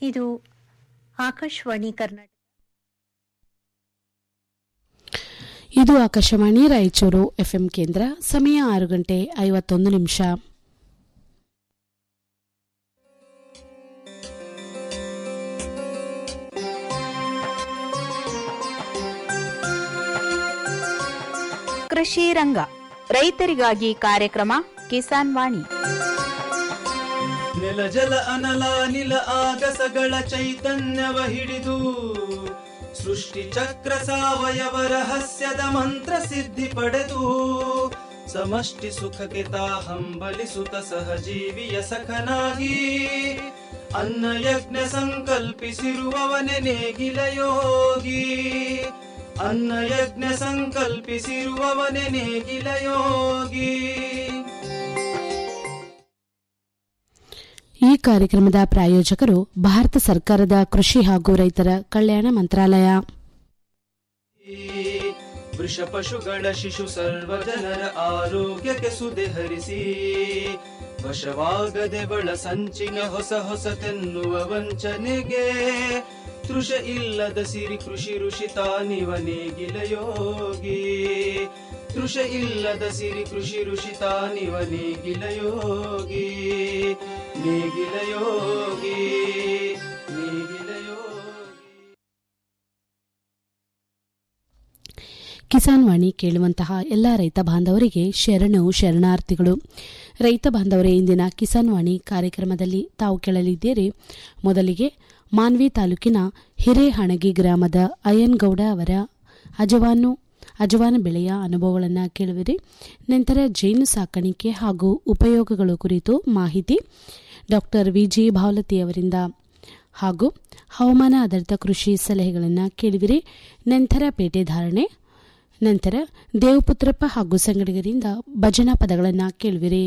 ಇದು ಆಕಾಶವಾಣಿ ಕರ್ನಾಟಕ ಇದು ಆಕಾಶವಾಣಿ ರಾಯಚೂರು ಎಫ್ಎಂ ಕೇಂದ್ರ ಸಮಯ ಆರು ಗಂಟೆ ಐವತ್ತೊಂದು ನಿಮಿಷ ಕೃಷಿ ರಂಗ ರೈತರಿಗಾಗಿ ಕಾರ್ಯಕ್ರಮ ಕಿಸಾನ್ ವಾಣಿ ನೆಲ ಜಲ ಅನಲ ನಿಲ ಆಗಸಗಳ ಚೈತನ್ಯವ ಹಿಡಿದು ಸೃಷ್ಟಿ ಚಕ್ರ ಸಾವಯವ ರಹಸ್ಯದ ಮಂತ್ರ ಸಿದ್ಧಿ ಪಡೆದು ಸಮಷ್ಟಿ ಸುಖಕ್ಕೆ ತಾ ಹಂಬಲಿಸುತ್ತ ಸಹಜೀವಿಯ ಸಖನಾಗಿ ಅನ್ನ ಯಜ್ಞ ಸಂಕಲ್ಪಿಸಿರುವವನೆ ನೇಗಿಲ ಯೋಗಿ ಅನ್ನ ಯಜ್ಞ ಸಂಕಲ್ಪಿಸಿರುವವನೆ ನೇಗಿಲ ಯೋಗಿ ಈ ಕಾರ್ಯಕ್ರಮದ ಪ್ರಾಯೋಜಕರು ಭಾರತ ಸರ್ಕಾರದ ಕೃಷಿ ಹಾಗೂ ರೈತರ ಕಲ್ಯಾಣ ಮಂತ್ರಾಲಯ ವೃಷ ಪಶುಗಳ ಶಿಶು ಸರ್ವ ಜನರ ಆರೋಗ್ಯಕ್ಕೆ ಸುದೆ ಹರಿಸಿ ವಶವಾಗದೆ ಬಳ ಸಂಚಿನ ಹೊಸ ಹೊಸತೆನ್ನುವ ವಂಚನೆಗೆ ತೃಷ ಇಲ್ಲದ ಸಿರಿ ಕೃಷಿ ಋಷಿ ತಾನಿವ ನೇಗಿಲ ಯೋಗಿ ತೃಷ ಇಲ್ಲದ ಸಿರಿ ಕೃಷಿ ಋಷಿ ತಾನಿವ ನೇಗಿಲ ಯೋಗಿ ನೇಗಿಲ ಯೋಗಿ ನೇಗಿಲ ಯೋಗಿ ಕಿಸಾನ್ ವಾಣಿ ಕೇಳುವಂತಹ ಎಲ್ಲ ರೈತ ಬಾಂಧವರಿಗೆ ಶರಣು ಶರಣಾರ್ಥಿಗಳು ರೈತ ಬಾಂಧವರೇ ಇಂದಿನ ಕಿಸಾನ್ ವಾಣಿ ಕಾರ್ಯಕ್ರಮದಲ್ಲಿ ತಾವು ಕೇಳಲಿದ್ದೀರಿ ಮೊದಲಿಗೆ ಮಾನ್ವಿ ತಾಲೂಕಿನ ಹಿರೇಹಣಗಿ ಗ್ರಾಮದ ಅಯ್ಯನ್ಗೌಡ ಅವರ ಅಜವಾನು ಅಜವಾನ ಬೆಳೆಯ ಅನುಭವಗಳನ್ನು ಕೇಳುವಿರಿ ನಂತರ ಜೇನು ಸಾಕಾಣಿಕೆ ಹಾಗೂ ಉಪಯೋಗಗಳು ಕುರಿತು ಮಾಹಿತಿ ಡಾಕ್ಟರ್ ವಿಜಿ ಭಾವಲತಿ ಅವರಿಂದ ಹಾಗೂ ಹವಾಮಾನ ಆಧಾರಿತ ಕೃಷಿ ಸಲಹೆಗಳನ್ನು ಕೇಳುವಿರಿ ನಂತರ ಪೇಟೆ ಧಾರಣೆ ನಂತರ ದೇವಪುತ್ರಪ್ಪ ಹಾಗೂ ಸಂಗಡಿಗರಿಂದ ಭಜನಾ ಪದಗಳನ್ನು ಕೇಳುವಿರಿ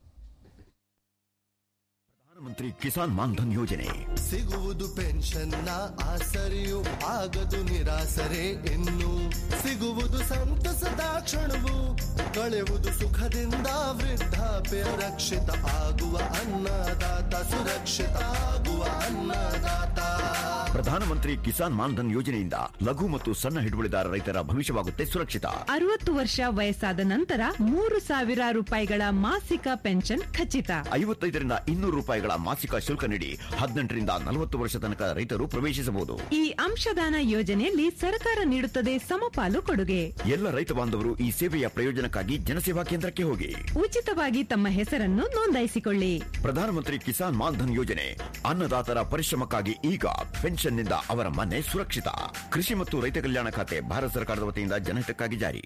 ಪ್ರಧಾನಮಂತ್ರಿ ಕಿಸಾನ್ ಮಾನ್ಧನ್ ಯೋಜನೆ ಸಿಗುವುದು ಪೆನ್ಷನ್ನ ಆಸರೆಯು ಆಗದು ನಿರಾಸರೆ ಇನ್ನು ಸಿಗುವುದು ಸಂತಸದ ಕ್ಷಣವು ಕಳೆಯುವುದು ಸುಖದಿಂದ ವೃದ್ಧಾಪ್ಯ ರಕ್ಷಿತ ಆಗುವ ಅನ್ನದಾತ ಸುರಕ್ಷಿತ ಆಗುವ ಅನ್ನದಾತ ಪ್ರಧಾನಮಂತ್ರಿ ಕಿಸಾನ್ ಮಾನ್ಧನ್ ಯೋಜನೆಯಿಂದ ಲಘು ಮತ್ತು ಸಣ್ಣ ಹಿಡುವಳಿದಾರ ರೈತರ ಭವಿಷ್ಯವಾಗುತ್ತೆ ಸುರಕ್ಷಿತ ಅರವತ್ತು ವರ್ಷ ವಯಸ್ಸಾದ ನಂತರ ಮೂರು ಸಾವಿರ ರೂಪಾಯಿಗಳ ಮಾಸಿಕ ಪೆನ್ಷನ್ ಖಚಿತ ಐವತ್ತೈದರಿಂದ ಇನ್ನೂರು ರೂಪಾಯಿಗಳ ಮಾಸಿಕ ಶುಲ್ಕ ನೀಡಿ ಹದಿನೆಂಟರಿಂದ ನಲವತ್ತು ವರ್ಷ ತನಕ ರೈತರು ಪ್ರವೇಶಿಸಬಹುದು ಈ ಅಂಶದಾನ ಯೋಜನೆಯಲ್ಲಿ ಸರ್ಕಾರ ನೀಡುತ್ತದೆ ಸಮಪಾಲು ಕೊಡುಗೆ ಎಲ್ಲ ರೈತ ಬಾಂಧವರು ಈ ಸೇವೆಯ ಪ್ರಯೋಜನಕ್ಕಾಗಿ ಜನಸೇವಾ ಕೇಂದ್ರಕ್ಕೆ ಹೋಗಿ ಉಚಿತವಾಗಿ ತಮ್ಮ ಹೆಸರನ್ನು ನೋಂದಾಯಿಸಿಕೊಳ್ಳಿ ಪ್ರಧಾನಮಂತ್ರಿ ಕಿಸಾನ್ ಮಾನ್ಧನ್ ಯೋಜನೆ ಅನ್ನದಾತರ ಪರಿಶ್ರಮಕ್ಕಾಗಿ ಈಗ ಪೆನ್ಷನ್ನಿಂದ ಅವರ ಮನೆ ಸುರಕ್ಷಿತ ಕೃಷಿ ಮತ್ತು ರೈತ ಕಲ್ಯಾಣ ಖಾತೆ ಭಾರತ ಸರ್ಕಾರದ ವತಿಯಿಂದ ಜನಹಿತಕ್ಕಾಗಿ ಜಾರಿ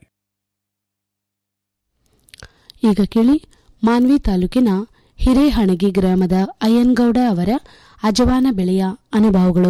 ಈಗ ಕೇಳಿ ಮಾನ್ವಿ ತಾಲೂಕಿನ ಹಿರೇಹಣಗಿ ಗ್ರಾಮದ ಅಯ್ಯನ್ಗೌಡ ಅವರ ಅಜವಾನ ಬೆಳೆಯ ಅನುಭವಗಳು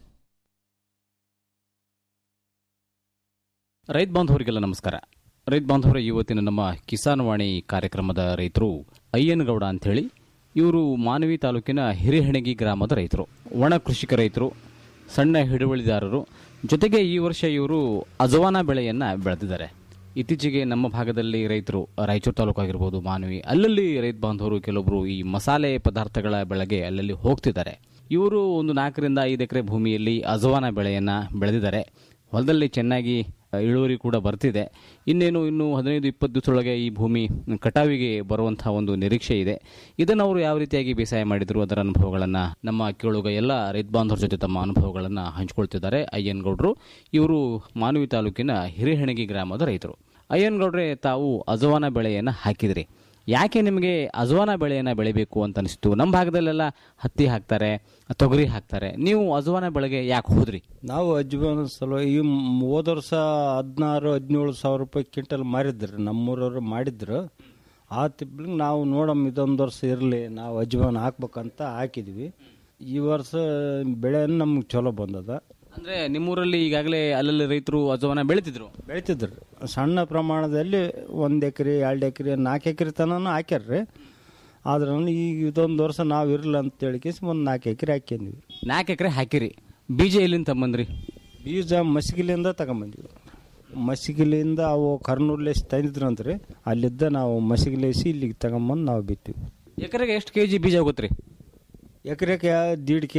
ರೈತ ಬಾಂಧವರಿಗೆಲ್ಲ ನಮಸ್ಕಾರ ರೈತ ಬಾಂಧವರ ಇವತ್ತಿನ ನಮ್ಮ ಕಿಸಾನ್ ವಾಣಿ ಕಾರ್ಯಕ್ರಮದ ರೈತರು ಅಯ್ಯನಗೌಡ ಅಂಥೇಳಿ ಇವರು ಮಾನವಿ ತಾಲೂಕಿನ ಹಿರೇಹಣಗಿ ಗ್ರಾಮದ ರೈತರು ಒಣ ಕೃಷಿಕ ರೈತರು ಸಣ್ಣ ಹಿಡುವಳಿದಾರರು ಜೊತೆಗೆ ಈ ವರ್ಷ ಇವರು ಅಜವಾನ ಬೆಳೆಯನ್ನು ಬೆಳೆದಿದ್ದಾರೆ ಇತ್ತೀಚೆಗೆ ನಮ್ಮ ಭಾಗದಲ್ಲಿ ರೈತರು ರಾಯಚೂರು ತಾಲೂಕು ಆಗಿರ್ಬೋದು ಮಾನವಿ ಅಲ್ಲಲ್ಲಿ ರೈತ ಬಾಂಧವರು ಕೆಲವೊಬ್ಬರು ಈ ಮಸಾಲೆ ಪದಾರ್ಥಗಳ ಬೆಳೆಗೆ ಅಲ್ಲಲ್ಲಿ ಹೋಗ್ತಿದ್ದಾರೆ ಇವರು ಒಂದು ನಾಲ್ಕರಿಂದ ಐದು ಎಕರೆ ಭೂಮಿಯಲ್ಲಿ ಅಜವಾನ ಬೆಳೆಯನ್ನು ಬೆಳೆದಿದ್ದಾರೆ ಹೊಲದಲ್ಲಿ ಚೆನ್ನಾಗಿ ಇಳುವರಿ ಕೂಡ ಬರ್ತಿದೆ ಇನ್ನೇನು ಇನ್ನು ಹದಿನೈದು ಇಪ್ಪತ್ತು ದಿವಸದೊಳಗೆ ಈ ಭೂಮಿ ಕಟಾವಿಗೆ ಬರುವಂತಹ ಒಂದು ನಿರೀಕ್ಷೆ ಇದೆ ಇದನ್ನು ಅವರು ಯಾವ ರೀತಿಯಾಗಿ ಬೇಸಾಯ ಮಾಡಿದ್ರು ಅದರ ಅನುಭವಗಳನ್ನು ನಮ್ಮ ಕೇಳುಗ ಎಲ್ಲ ರೈತ ಬಾಂಧವರ ಜೊತೆ ತಮ್ಮ ಅನುಭವಗಳನ್ನು ಹಂಚಿಕೊಳ್ತಿದ್ದಾರೆ ಅಯ್ಯನ್ಗೌಡರು ಇವರು ಮಾನವಿ ತಾಲೂಕಿನ ಹಿರೇಹಣಗಿ ಗ್ರಾಮದ ರೈತರು ಅಯ್ಯನ್ಗೌಡ್ರೆ ತಾವು ಅಜವಾನ ಬೆಳೆಯನ್ನು ಹಾಕಿದ್ರಿ ಯಾಕೆ ನಿಮಗೆ ಅಜವಾನ ಬೆಳೆಯನ್ನು ಬೆಳಿಬೇಕು ಅಂತ ಅನಿಸ್ತು ನಮ್ಮ ಭಾಗದಲ್ಲೆಲ್ಲ ಹತ್ತಿ ಹಾಕ್ತಾರೆ ತೊಗರಿ ಹಾಕ್ತಾರೆ ನೀವು ಅಜವಾನ ಬೆಳೆಗೆ ಯಾಕೆ ಹೋದ್ರಿ ನಾವು ಅಜ್ವಾನ ಸಲುವಾಗಿ ಈ ಮ್- ಹೋದ ವರ್ಷ ಹದಿನಾರು ಹದಿನೇಳು ಸಾವಿರ ರೂಪಾಯಿ ಕ್ವಿಂಟಲ್ ಮಾರಿದ್ರು ನಮ್ಮೂರವರು ಮಾಡಿದ್ರು ಆ ತಿಪ್ಲಿಗೆ ನಾವು ನೋಡಮ್ಮ ಇದೊಂದು ವರ್ಷ ಇರಲಿ ನಾವು ಅಜ್ವಾನ ಹಾಕ್ಬೇಕಂತ ಹಾಕಿದ್ವಿ ಈ ವರ್ಷ ಬೆಳೆ ನಮ್ಗೆ ಚಲೋ ಬಂದದ ಅಂದ್ರೆ ನಿಮ್ಮೂರಲ್ಲಿ ಈಗಾಗಲೇ ಅಲ್ಲಲ್ಲಿ ರೈತರು ಅಜವಾನ ಬೆಳಿತಿದ್ರು ಬೆಳಿತಿದ್ರು ಸಣ್ಣ ಪ್ರಮಾಣದಲ್ಲಿ ಒಂದು ಎಕರೆ ಎರಡು ಎಕರೆ ನಾಲ್ಕು ಎಕರೆ ತನಕ ಹಾಕ್ಯಾರ್ರಿ ಆದ್ರೆ ಈಗ ಇದೊಂದು ವರ್ಷ ನಾವು ಇರಲ್ಲ ಅಂತ ಹೇಳಿಕೇಸಿ ಒಂದು ನಾಲ್ಕು ಎಕರೆ ಹಾಕ್ಯಂದ್ವಿ ನಾಲ್ಕು ಎಕರೆ ಹಾಕಿರಿ ಬೀಜ ಎಲ್ಲಿಂದ ತಮ್ಮಂದ್ರಿ ಬೀಜ ಮಸಿಗಿಲಿಂದ ತಗೊಂಬಂದ್ವಿ ಮಸಿಗಿಲಿಂದ ಅವು ಕರ್ನೂರ್ಲೇಸಿ ತಂದಿದ್ರಂತ್ರಿ ಅಲ್ಲಿದ್ದ ನಾವು ಮಸಿಗಿಲೇಸಿ ಇಲ್ಲಿಗೆ ತಗೊಂಬಂದು ನಾವು ಬಿತ್ತೀವಿ ಎಕರೆಗೆ ಎಷ್ಟು ಕೆಜಿ ಬೀಜ ಹೋಗುತ್ರಿ ಎಕರೆಗೆ ದೀಡ್ ಕೆ ಜಿ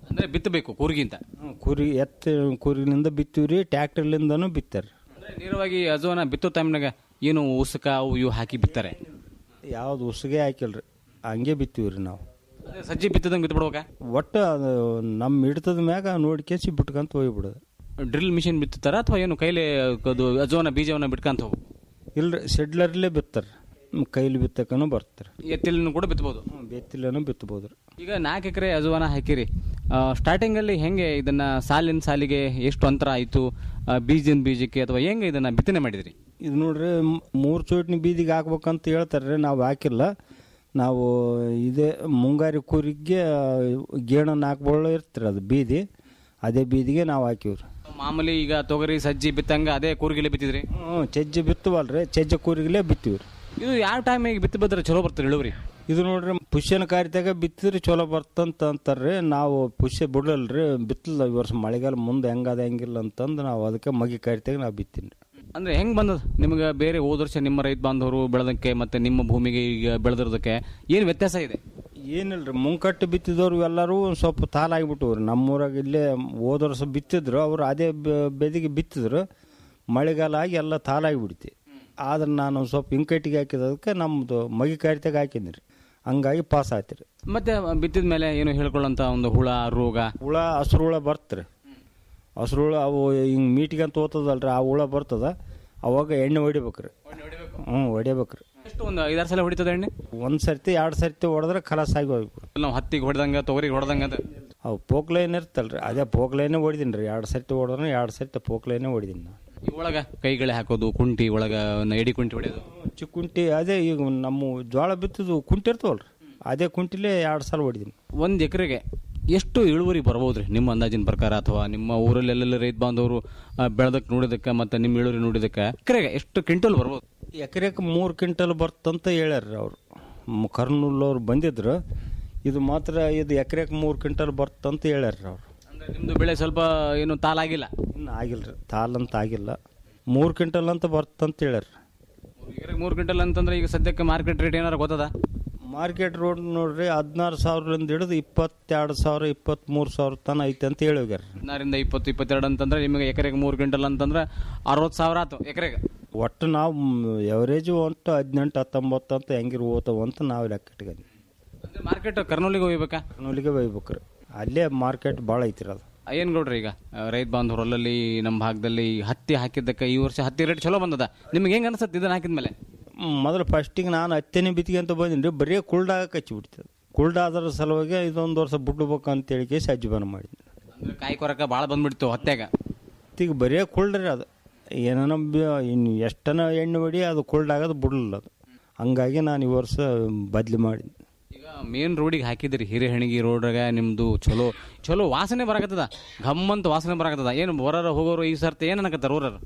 ಅಂದ್ರೆ ಬಿತ್ತಬೇಕು ಕೂರ್ಗಿಂತ ಹ್ಮ್, ಕುರಿ ಎತ್ತ ಕುರಿಲಿಂದ ಬಿತ್ತೀವಿ ರೀ ಟ್ಯಾಕ್ಟರ್ಲಿಂದನೂ ಬಿತ್ತಾರೆ ಅಂದ್ರೆ ನೇರವಾಗಿ ಅಜೋನ ಬಿತ್ತೋ ಟೈಮ್ನಾಗ ಏನು ಉಸುಕ ಅವು ಇವು ಹಾಕಿ ಬಿತ್ತಾರೆ ಯಾವ್ದು ಉಸಿಗೆ ಹಾಕಿಲ್ರಿ ಹಂಗೆ ಬಿತ್ತೀವಿ ರೀ ನಾವು ಅಂದ್ರೆ ಸಜ್ಜಿ ಬಿತ್ತದಂಗೆ ಬಿತ್ಬಿಡ್ಬೇಕಾ ಒಟ್ಟು ಅದು ನಮ್ಮ ಹಿಡ್ತದ ಮ್ಯಾಗ ನೋಡ್ಕೇಸಿ ಬಿಟ್ಕೊಂತ ಹೋಗ್ಬಿಡೋದು ಡ್ರಿಲ್ ಮಿಷಿನ್ ಬಿತ್ತುತ್ತಾರ ಅಥವಾ ಏನು ಕೈಲಿ ಅದು ಅಜೋನ ಬೀಜವನ್ನ ಬಿಟ್ಕಂತ ಹೋಗು ಇಲ್ರಿ ಶೆಡ್ಲರ್ಲೇ ಬಿತ್ತಾರೆ ಕೈಲಿ ಬಿತ್ತಕನು ಬರ್ತಾರೆ ಎತ್ತಿಲನ್ನು ಕೂಡ ಬಿತ್ತಬಹುದು ಬೆತ್ತಿಲನು ಬಿತ್ತಬೋದು ರೀ ಈಗ ನಾಲ್ಕು ಎಕರೆ ಅಜುವನ ಹಾಕಿರಿ ಸ್ಟಾರ್ಟಿಂಗ್ ಅಲ್ಲಿ ಹೆಂಗೆ ಇದನ್ನ ಸಾಲಿನ ಸಾಲಿಗೆ ಎಷ್ಟು ಅಂತರ ಆಯ್ತು ಆ, ಬೀಜದ ಬೀಜಕ್ಕೆ ಅಥವಾ ಹೆಂಗೆ ಇದನ್ನ ಬಿತ್ತನೆ ಮಾಡಿದ್ರಿ ಇದು ನೋಡ್ರಿ ಮ್- ಮೂರು ಚೋಟ್ನಿ ಬೀದಿಗೆ ಹಾಕ್ಬೇಕಂತ ಹೇಳ್ತಾರೆ ನಾವು ಹಾಕಿಲ್ಲ ನಾವು ಇದೇ ಮುಂಗಾರಿ ಕೂರಿಗೆ ಗೇಣನ್ನು ಹಾಕ್ಕೊಳ್ಳೋ ಇರ್ತೀರಿ ಅದು ಬೀದಿ ಅದೇ ಬೀದಿಗೆ ನಾವು ಹಾಕಿವ್ರಿ ಮಾಮೂಲಿ ಈಗ ತೊಗರಿ ಸಜ್ಜಿ ಬಿತ್ತಂಗ ಅದೇ ಕೂರ್ಗಿಲೆ ಬಿತ್ತಿದ್ರಿ ಹ್ಞೂ ಚೆಜ್ಜೆ ಬಿತ್ತವಲ್ರಿ ಚೆಜ್ಜೆ ಕೂರಿಗಲೇ ಬಿತ್ತೀವಿ ರೀ ಇದು ಯಾವ ಟೈಮಿಗೆ ಬಿತ್ತಿ ಬಿದ್ದರೆ ಚಲೋ ಬರ್ತಾರೆ ಇಳುವರಿ ಇದು ನೋಡ್ರಿ ಪುಷ್ಯನ ಕಾರ್ಯದಾಗ ಬಿತ್ತಿದ್ರೆ ಚಲೋ ಬರ್ತಂತ ಅಂತಾರ್ರಿ ನಾವು ಪುಷ್ಯ ಬಿಡಲ್ರಿ ಬಿತ್ತಲ್ಲ ಈ ವರ್ಷ ಮಳೆಗಾಲ ಮುಂದೆ ಹೆಂಗದ ಹೆಂಗಿಲ್ಲ ಅಂತಂದು ನಾವು ಅದಕ್ಕೆ ಮಗಿ ಕಾರ್ಯದಾಗ ನಾವು ಬಿತ್ತೀನಿ ಅಂದ್ರೆ ಹೆಂಗ್ ಬಂದದ ನಿಮಗೆ ಬೇರೆ ಹೋದ ವರ್ಷ ನಿಮ್ಮ ರೈತ ಬಾಂಧವರು ಬೆಳೆದಕ್ಕೆ ಮತ್ತೆ ನಿಮ್ಮ ಭೂಮಿಗೆ ಈಗ ಬೆಳೆದಿರೋದಕ್ಕೆ ಏನು ವ್ಯತ್ಯಾಸ ಇದೆ ಏನಿಲ್ರಿ ಮುಂಕಟ್ಟು ಬಿತ್ತಿದವ್ರು ಎಲ್ಲರೂ ಒಂದ್ ಸ್ವಲ್ಪ ತಾಲಾಗಿಬಿಟ್ಟವ್ರಿ ನಮ್ಮೂರಾಗ ಇಲ್ಲೇ ಹೋದ ವರ್ಷ ಬಿತ್ತಿದ್ರು ಅವ್ರು ಅದೇ ಬೆ- ಬೆದಿಗೆ ಬಿತ್ತಿದ್ರು ಮಳೆಗಾಲ ಆಗಿ ಎಲ್ಲ ತಾಲಾಗಿಬಿಡ್ತಿ ಆದ್ರೆ ನಾನು ಒಂದ್ ಸ್ವಲ್ಪ ಹಿಂಕಟ್ಟಿಗೆ ಹಾಕಿದದಕ್ಕೆ ನಮ್ಮದು ಮಗಿ ಕಾರ್ಯದಾಗ ಹಾಕಿದ್ನಿ ರೀ ಹಂಗಾಗಿ ಪಾಸ್ ಆಯ್ತು ರೀ ಮತ್ತೆ ಬಿತ್ತಿದ ಮೇಲೆ ಏನು ಹೇಳ್ಕೊಳ್ಳೋಂತ ಒಂದು ಹುಳ ರೋಗ ಹುಳ ಹಸ್ರು ಹುಳ ಬರ್ತ್ರಿ ಹಸ್ರು ಹುಳ ಅವು ಹಿಂಗೆ ಮೀಟಿಗೆ ಅಂತ ಹೋಗ್ತದಲ್ರಿ ಆ ಹುಳ ಬರ್ತದ ಅವಾಗ ಎಣ್ಣೆ ಹೊಡಿಬೇಕ್ರಿ ಹ್ಞೂ ಹೊಡಿಬೇಕ್ರಿ ಎಷ್ಟು ಒಂದು ಐದಾರು ಸಲ ಹೊಡಿತದ ಎಣ್ಣೆ ಒಂದು ಸರ್ತಿ ಎರಡು ಸರ್ತಿ ಹೊಡೆದ್ರೆ ಖಲಾಸ್ ಆಗಿ ಹೋಗ್ಬಿಡು ನಾವು ಹತ್ತಿಗೆ ಹೊಡೆದಂಗ ತೊಗರಿಗೆ ಹೊಡೆದಂಗ ಅಂತ ಅವು ಪೋಕ್ಲೈನ್ ಇರ್ತಲ್ರಿ ಅದೇ ಪೋಕ್ಲೈನೇ ಹೊಡಿದೀನಿ ರೀ ಎರಡು ಸರ್ತಿ ಹೊಡೆದ್ರೆ ಎರಡು ಸರ್ತಿ ಪೋಕ್ಲೈನೇ ಹೊಡಿದೀನಿ ನಾನು ಈ ಒಳಗ ಕೈಗಳೇ ಹಾಕೋದು ಕುಂಟಿ ಒಳಗ ಒಂದು ಎಡಿ ಕುಂಟಿ ಹೊಡೆಯೋದು ಚಿಕ್ಕ ಕುಂಟಿ ಅದೇ ಈಗ ನಮ್ಮ ಜೋಳ ಬಿತ್ತದು ಕುಂಟಿ ಇರ್ತಾವಲ್ರಿ ಅದೇ ಕುಂಟಿಲೇ ಎರಡು ಸಲ ಹೊಡಿದೀನಿ ಒಂದು ಎಕರೆಗೆ ಎಷ್ಟು ಇಳುವರಿ ಬರ್ಬೋದ್ರಿ ನಿಮ್ಮ ಅಂದಾಜಿನ ಪ್ರಕಾರ ಅಥವಾ ನಿಮ್ಮ ಊರಲ್ಲಿ ಎಲ್ಲೆಲ್ಲ ರೈತ ಬಾಂಧವರು ಬೆಳೆದಕ್ಕೆ ನೋಡಿದಕ್ಕೆ ಮತ್ತೆ ನಿಮ್ಮ ಇಳುವರಿ ನೋಡಿದಕ್ಕೆ ಎಕರೆಗೆ ಎಷ್ಟು ಕ್ವಿಂಟಲ್ ಬರ್ಬೋದು ಎಕರೆಗೆ ಮೂರು ಕ್ವಿಂಟಲ್ ಬರ್ತಂತ ಹೇಳ್ಯಾರ ಅವರು ಕರ್ನೂಲವ್ರು ಬಂದಿದ್ರು ಇದು ಮಾತ್ರ ಇದು ಎಕರೆಗೆ ಮೂರು ಕ್ವಿಂಟಲ್ ಬರ್ತಂತ ಹೇಳ್ಯಾರ ಅವ್ರು ಅಂದ್ರೆ ನಿಮ್ದು ಬೆಳೆ ಸ್ವಲ್ಪ ಏನು ತಾಲಾಗಿಲ್ಲ ಇನ್ನು ಆಗಿಲ್ಲ ರೀ ತಾಲಂತ ಆಗಿಲ್ಲ ಮೂರು ಕ್ವಿಂಟಲ್ ಅಂತ ಬರ್ತಂತ ಹೇಳ್ಯಾರ ಎಕರೆಗೆ ಮೂರು ಕ್ವಿಂಟಲ್ ಅಂತಂದ್ರೆ ಈಗ ಸದ್ಯಕ್ಕೆ ಮಾರ್ಕೆಟ್ ರೇಟ್ ಏನಾರು ಗೊತ್ತದ ಮಾರ್ಕೆಟ್ ರೋಡ್ ನೋಡ್ರಿ ಹದಿನಾರು ಸಾವಿರದಿಂದ ಹಿಡಿದು ಇಪ್ಪತ್ತೆರಡು ಸಾವಿರ ಇಪ್ಪತ್ತ್ಮೂರು ಸಾವಿರ ತನ ಐತೆ ಅಂತ ಹೇಳಿ ಹೋಗ್ಯಾರ ಹದಿನಾರಿಂದ ಇಪ್ಪತ್ತು ಇಪ್ಪತ್ತೆರಡು ಅಂತಂದ್ರೆ ನಿಮಗೆ ಎಕರೆಗೆ ಮೂರು ಕ್ವಿಂಟಲ್ ಅಂತಂದ್ರೆ ಅರವತ್ತು ಸಾವಿರ ಆಯ್ತು ಎಕರೆಗೆ ಒಟ್ಟು ನಾವು ಎವರೇಜು ಒಟ್ಟು ಹದಿನೆಂಟು ಹತ್ತೊಂಬತ್ತು ಅಂತ ಹೆಂಗಿರು ಓತಾವ ಅಂತ ನಾವು ಲೆಕ್ಕ ಇಟ್ಕೊಂಡ್ವಿ ಅಂದ್ರೆ ಮಾರ್ಕೆಟ್ ಕರ್ನೂಲಿಗೆ ಹೋಗ್ಬೇಕಾ ಕರ್ನೂಲಿಗೆ ಒಯ್ಬೇಕ್ರಿ ಅಲ್ಲೇ ಮಾರ್ಕೆಟ್ ಭಾಳ ಐತ್ರಿ ಅದು ಏನ್ ಗೌಡ್ರಿ ಈಗ ಆ, ರೈತ ಬಾಂಧವರು ಅಲ್ಲಲ್ಲಿ ನಮ್ಮ ಭಾಗದಲ್ಲಿ ಹತ್ತಿ ಹಾಕಿದ್ದಕ್ಕೆ ಈ ವರ್ಷ ಹತ್ತಿ ರೇಟ್ ಚಲೋ ಬಂದದ ನಿಮ್ಗೆ ಹೆಂಗ್ ಅನ್ಸತ್ತೆ ಇದನ್ನ ಹಾಕಿದ್ಮೇಲೆ ಮೊದಲು ಫಸ್ಟಿಗೆ ನಾನು ಹತ್ತನೇ ಬಿತ್ತಿಗೆ ಅಂತ ಬಂದೀನಿ ರೀ ಬರೀ ಕುಲ್ಡಾಗ ಕಚ್ಚಿಬಿಡ್ತದೆ ಕುಲ್ಡ ಅದರ ಸಲುವಾಗಿ ಇದೊಂದು ವರ್ಷ ಬಿಡ್ಬೇಕು ಅಂತೇಳಿ ಕೇಸಿ ಅಜ್ಜಿಬಾನ ಮಾಡಿದ್ನಿ ಅಂದ್ರೆ ಕಾಯಿ ಕೊರಕ ಭಾಳ ಬಂದ್ಬಿಡ್ತು ಹತ್ಯಾಗ ಈಗ ಬರೀ ಕುಲ್ಡ್ರಿ ಅದು ಏನನ ಇನ್ನು ಎಷ್ಟನ ಎಣ್ಣೆ ಹೊಡಿ ಅದು ಕುಲ್ಡಾಗೋದು ಬಿಡಲಿಲ್ಲ ಅದು ಹಂಗಾಗಿ ನಾನು ಈ ವರ್ಷ ಬದ್ಲಿ ಮಾಡಿದ್ನಿ ಈಗ ಮೇನ್ ರೋಡಿಗೆ ಹಾಕಿದ್ರಿ ಹಿರೇಹಣಿಗಿ ರೋಡ್ರಾಗ ನಿಮ್ದು ಚಲೋ ಚಲೋ ವಾಸನೆ ಬರಾಕತ್ತದ ಘಮ್ಮಂತ ವಾಸನೆ ಬರಾಕತ್ತದ ಏನು ಬರೋರು ಹೋಗೋರು ಈ ಸರ್ತಿ ಏನ್ ಅನ್ನಕತ್ತಾರ ಊರರು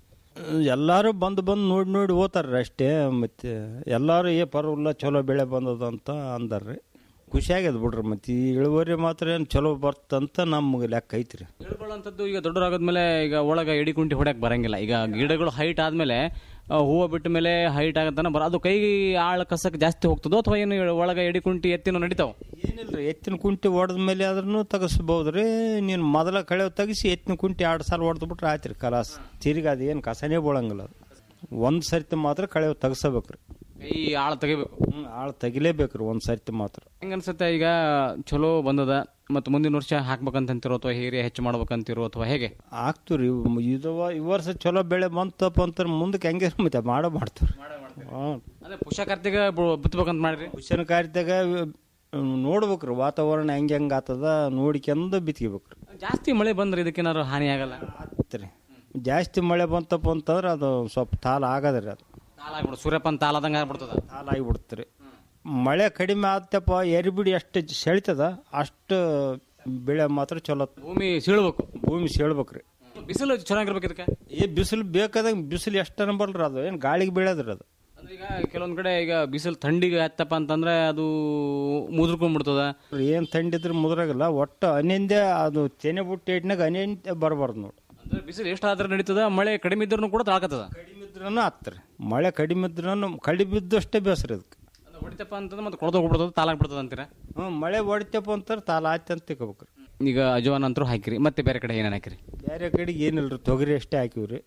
ಎಲ್ಲರೂ ಬಂದು ಬಂದು ನೋಡಿ ನೋಡಿ ಹೋತಾರ್ರಿ ಅಷ್ಟೇ ಮತ್ತು ಎಲ್ಲರೂ ಏ ಪರವಾಗಿಲ್ಲ ಚಲೋ ಬೆಳೆ ಬಂದದ ಅಂತ ಅಂದಾರ್ರಿ ಖುಷಿ ಆಗ್ಯದ ಬಿಡ್ರಿ ಮತ್ತು ಈ ಇಳುವರಿ ಮಾತ್ರ ಏನು ಚಲೋ ಬರ್ತಂತ ನಮ್ಗೆ ಲೆಕ್ಕ ಐತ್ರಿ ಹೇಳ್ಕೊಳ್ಳೋಂಥದ್ದು ಈಗ ದೊಡ್ಡರಾಗದ್ಮೇಲೆ ಈಗ ಒಳಗ ಎಡಿ ಕುಂಟಿ ಹೊಡ್ಯಕ್ ಬರಂಗಿಲ್ಲ ಈಗ ಗಿಡಗಳು ಹೈಟ್ ಆದ್ಮೇಲೆ ಆ, ಹೂವು ಬಿಟ್ಟ ಮೇಲೆ ಹೈಟ್ ಆಗತ್ತಾನ ಬರ ಅದು ಕೈ ಆಳ ಕಸಕ್ಕೆ ಜಾಸ್ತಿ ಹೋಗ್ತದೋ ಅಥವಾ ಏನು ಒಳಗ ಎಡಿ ಕುಂಟಿ ಎತ್ತಿನೋ ನಡಿತಾವ ಏನಿಲ್ರಿ ಎತ್ತಿನ ಕುಂಟಿ ಹೊಡೆದ ಮೇಲೆ ಆದ್ರೂ ತೆಗಿಸ್ಬೋದು ರೀ ನೀನು ಮೊದಲ ಕಳೆ ತೆಗಿಸಿ ಎತ್ತಿನ ಕುಂಟಿ ಎರಡು ಸಲ ಹೊಡೆದು ಬಿಟ್ರೆ ಆಯ್ತು ರೀ ಕಲಾಸ್ ತಿರ್ಗಿ ಅದು ಏನು ಕಸನೇ ಬೀಳಂಗಿಲ್ಲ ಅದು ಒಂದು ಸರ್ತಿ ಮಾತ್ರ ಕಳೆ ತೆಗಿಸಬೇಕು ರೀ ಕೈ ಆಳ ತೆಗಿಬೇಕು ಹ್ಞೂ ಆಳು ತೆಗಿಲೇಬೇಕು ರೀ ಒಂದು ಸರ್ತಿ ಮಾತ್ರ ಹೆಂಗ ಅನ್ಸುತ್ತೆ ಈಗ ಚಲೋ ಬಂದದ ಮತ್ತು ಮುಂದಿನ ವರ್ಷ ಹಾಕ್ಬೇಕಂತಿರೋ ಅಥವಾ ಏರಿಯಾ ಹೆಚ್ಚು ಮಾಡ್ಬೇಕಂತಿರೋ ಅಥವಾ ಹೇಗೆ ಆಗ್ತು ರೀ ಇದು ಈ ವರ್ಷ ಚಲೋ ಬೆಳೆ ಬಂತಪ್ಪ ಅಂತ ಮುಂದಕ್ಕೆ ಹೆಂಗೆ ಮತ್ತೆ ಮಾಡೋ ಮಾಡ್ತೀವಿ ಹಾಂ ಅದೇ ಪುಷಕಾರ್ತಿಗ ಬಿತ್ತಬೇಕಂತ ಮಾಡ್ರಿ ಹುಷನ ಕಾರ್ಯದಾಗ ನೋಡ್ಬೇಕು ರೀ ವಾತಾವರಣ ಹೆಂಗೆ ಹೆಂಗೆ ಆತದ ನೋಡ್ಕೊಂಡು ಬಿತ್ಕೋಬೇಕು ರೀ ಜಾಸ್ತಿ ಮಳೆ ಬಂದ್ರೆ ಇದಕ್ಕೇನಾದ್ರು ಹಾನಿ ಆಗಲ್ಲ ಆತ್ ರೀ ಜಾಸ್ತಿ ಮಳೆ ಬಂತಪ್ಪ ಅಂತಂದ್ರೆ ಅದು ಸ್ವಲ್ಪ ತಾಲ ಆಗದ್ರಿ ಅದು ತಾಲಾಗ್ಬಿಡು ಸೂರ್ಯಪ್ಪನ ತಾಲಾದಂಗ ಆಗ್ಬಿಡ್ತದ ತಾಲ ಆಗಿಬಿಡ್ತು ರೀ ಮಳೆ ಕಡಿಮೆ ಆತಪ್ಪ ಎರಿಬಿಡಿ ಎಷ್ಟು ಸೆಳಿತದ ಅಷ್ಟು ಬೆಳೆ ಮಾತ್ರ ಚಲೋ ಭೂಮಿ ಸೀಳ್ಬೇಕು ಭೂಮಿ ಸೆಳ್ಬೇಕು ರೀ ಬಿಸಿಲು ಚೆನ್ನಾಗಿರ್ಬೇಕು ಇದಕ್ಕೆ ಈ ಬಿಸಿಲು ಬೇಕಾದಂಗೆ ಬಿಸಿಲು ಎಷ್ಟನ ಬಲ್ರಿ ಅದು ಏನು ಗಾಳಿಗೆ ಬೆಳೆದ್ರಿ ಅದು ಅಂದ್ರೆ ಈಗ ಕೆಲವೊಂದ್ ಕಡೆ ಈಗ ಬಿಸಿಲು ಥಂಡಿಗೆ ಹತ್ತಪ್ಪ ಅಂತಂದ್ರೆ ಅದು ಮುದ್ರಕೊಂಡ್ಬಿಡ್ತದ ಏನು ತಂಡಿದ್ರೆ ಮುದ್ರಾಗಲ್ಲ ಒಟ್ಟು ಹನಿಂದೆ ಅದು ತೆನೆ ಬುಟ್ಟಿ ಇಟ್ನಾಗ ಹನಿಂದೆ ಬರಬಾರ್ದು ನೋಡಿ ಅಂದ್ರೆ ಬಿಸಿಲು ಎಷ್ಟು ಆದ್ರೆ ನಡೀತದ ಮಳೆ ಕಡಿಮೆ ಇದ್ರೂ ಕೂಡ ತಾಳ್ಕತ್ತದ ಕಡಿಮೆ ಇದ್ರೂ ಹತ್ತರಿ ಮಳೆ ಕಡಿಮೆ ಇದ್ರೂ ಕಡಿಮೆ ಇದ್ದಷ್ಟೇ ಬೇಸರ ಇದಕ್ಕೆ ಅದು ಹೊಡಿತಪ್ಪ ಅಂತಂದ್ರೆ ಮತ್ತೆ ಕೊಳದ ಹೋಗ್ಬಿಡ್ತದ ತಾಲಾಗ್ಬಿಡ್ತದ ಅಂತೀರ ಹ್ಞೂ ಮಳೆ ಹೊಡಿತಪ್ಪ ಅಂತಾರೆ ತಾಲ ಆಯ್ತು ಅಂತ ತಿಳ್ಕೊಬೇಕ್ರಿ ಈಗ ಅಜವಾನ ಅಂತರೂ ಹಾಕಿರಿ ಮತ್ತೆ ಬೇರೆ ಕಡೆ ಏನೇನು ಹಾಕಿರಿ ಬೇರೆ ಕಡೆಗೆ ಏನಿಲ್ರಿ ತೊಗರಿ ಅಷ್ಟೇ ಹಾಕಿವ್ರಿ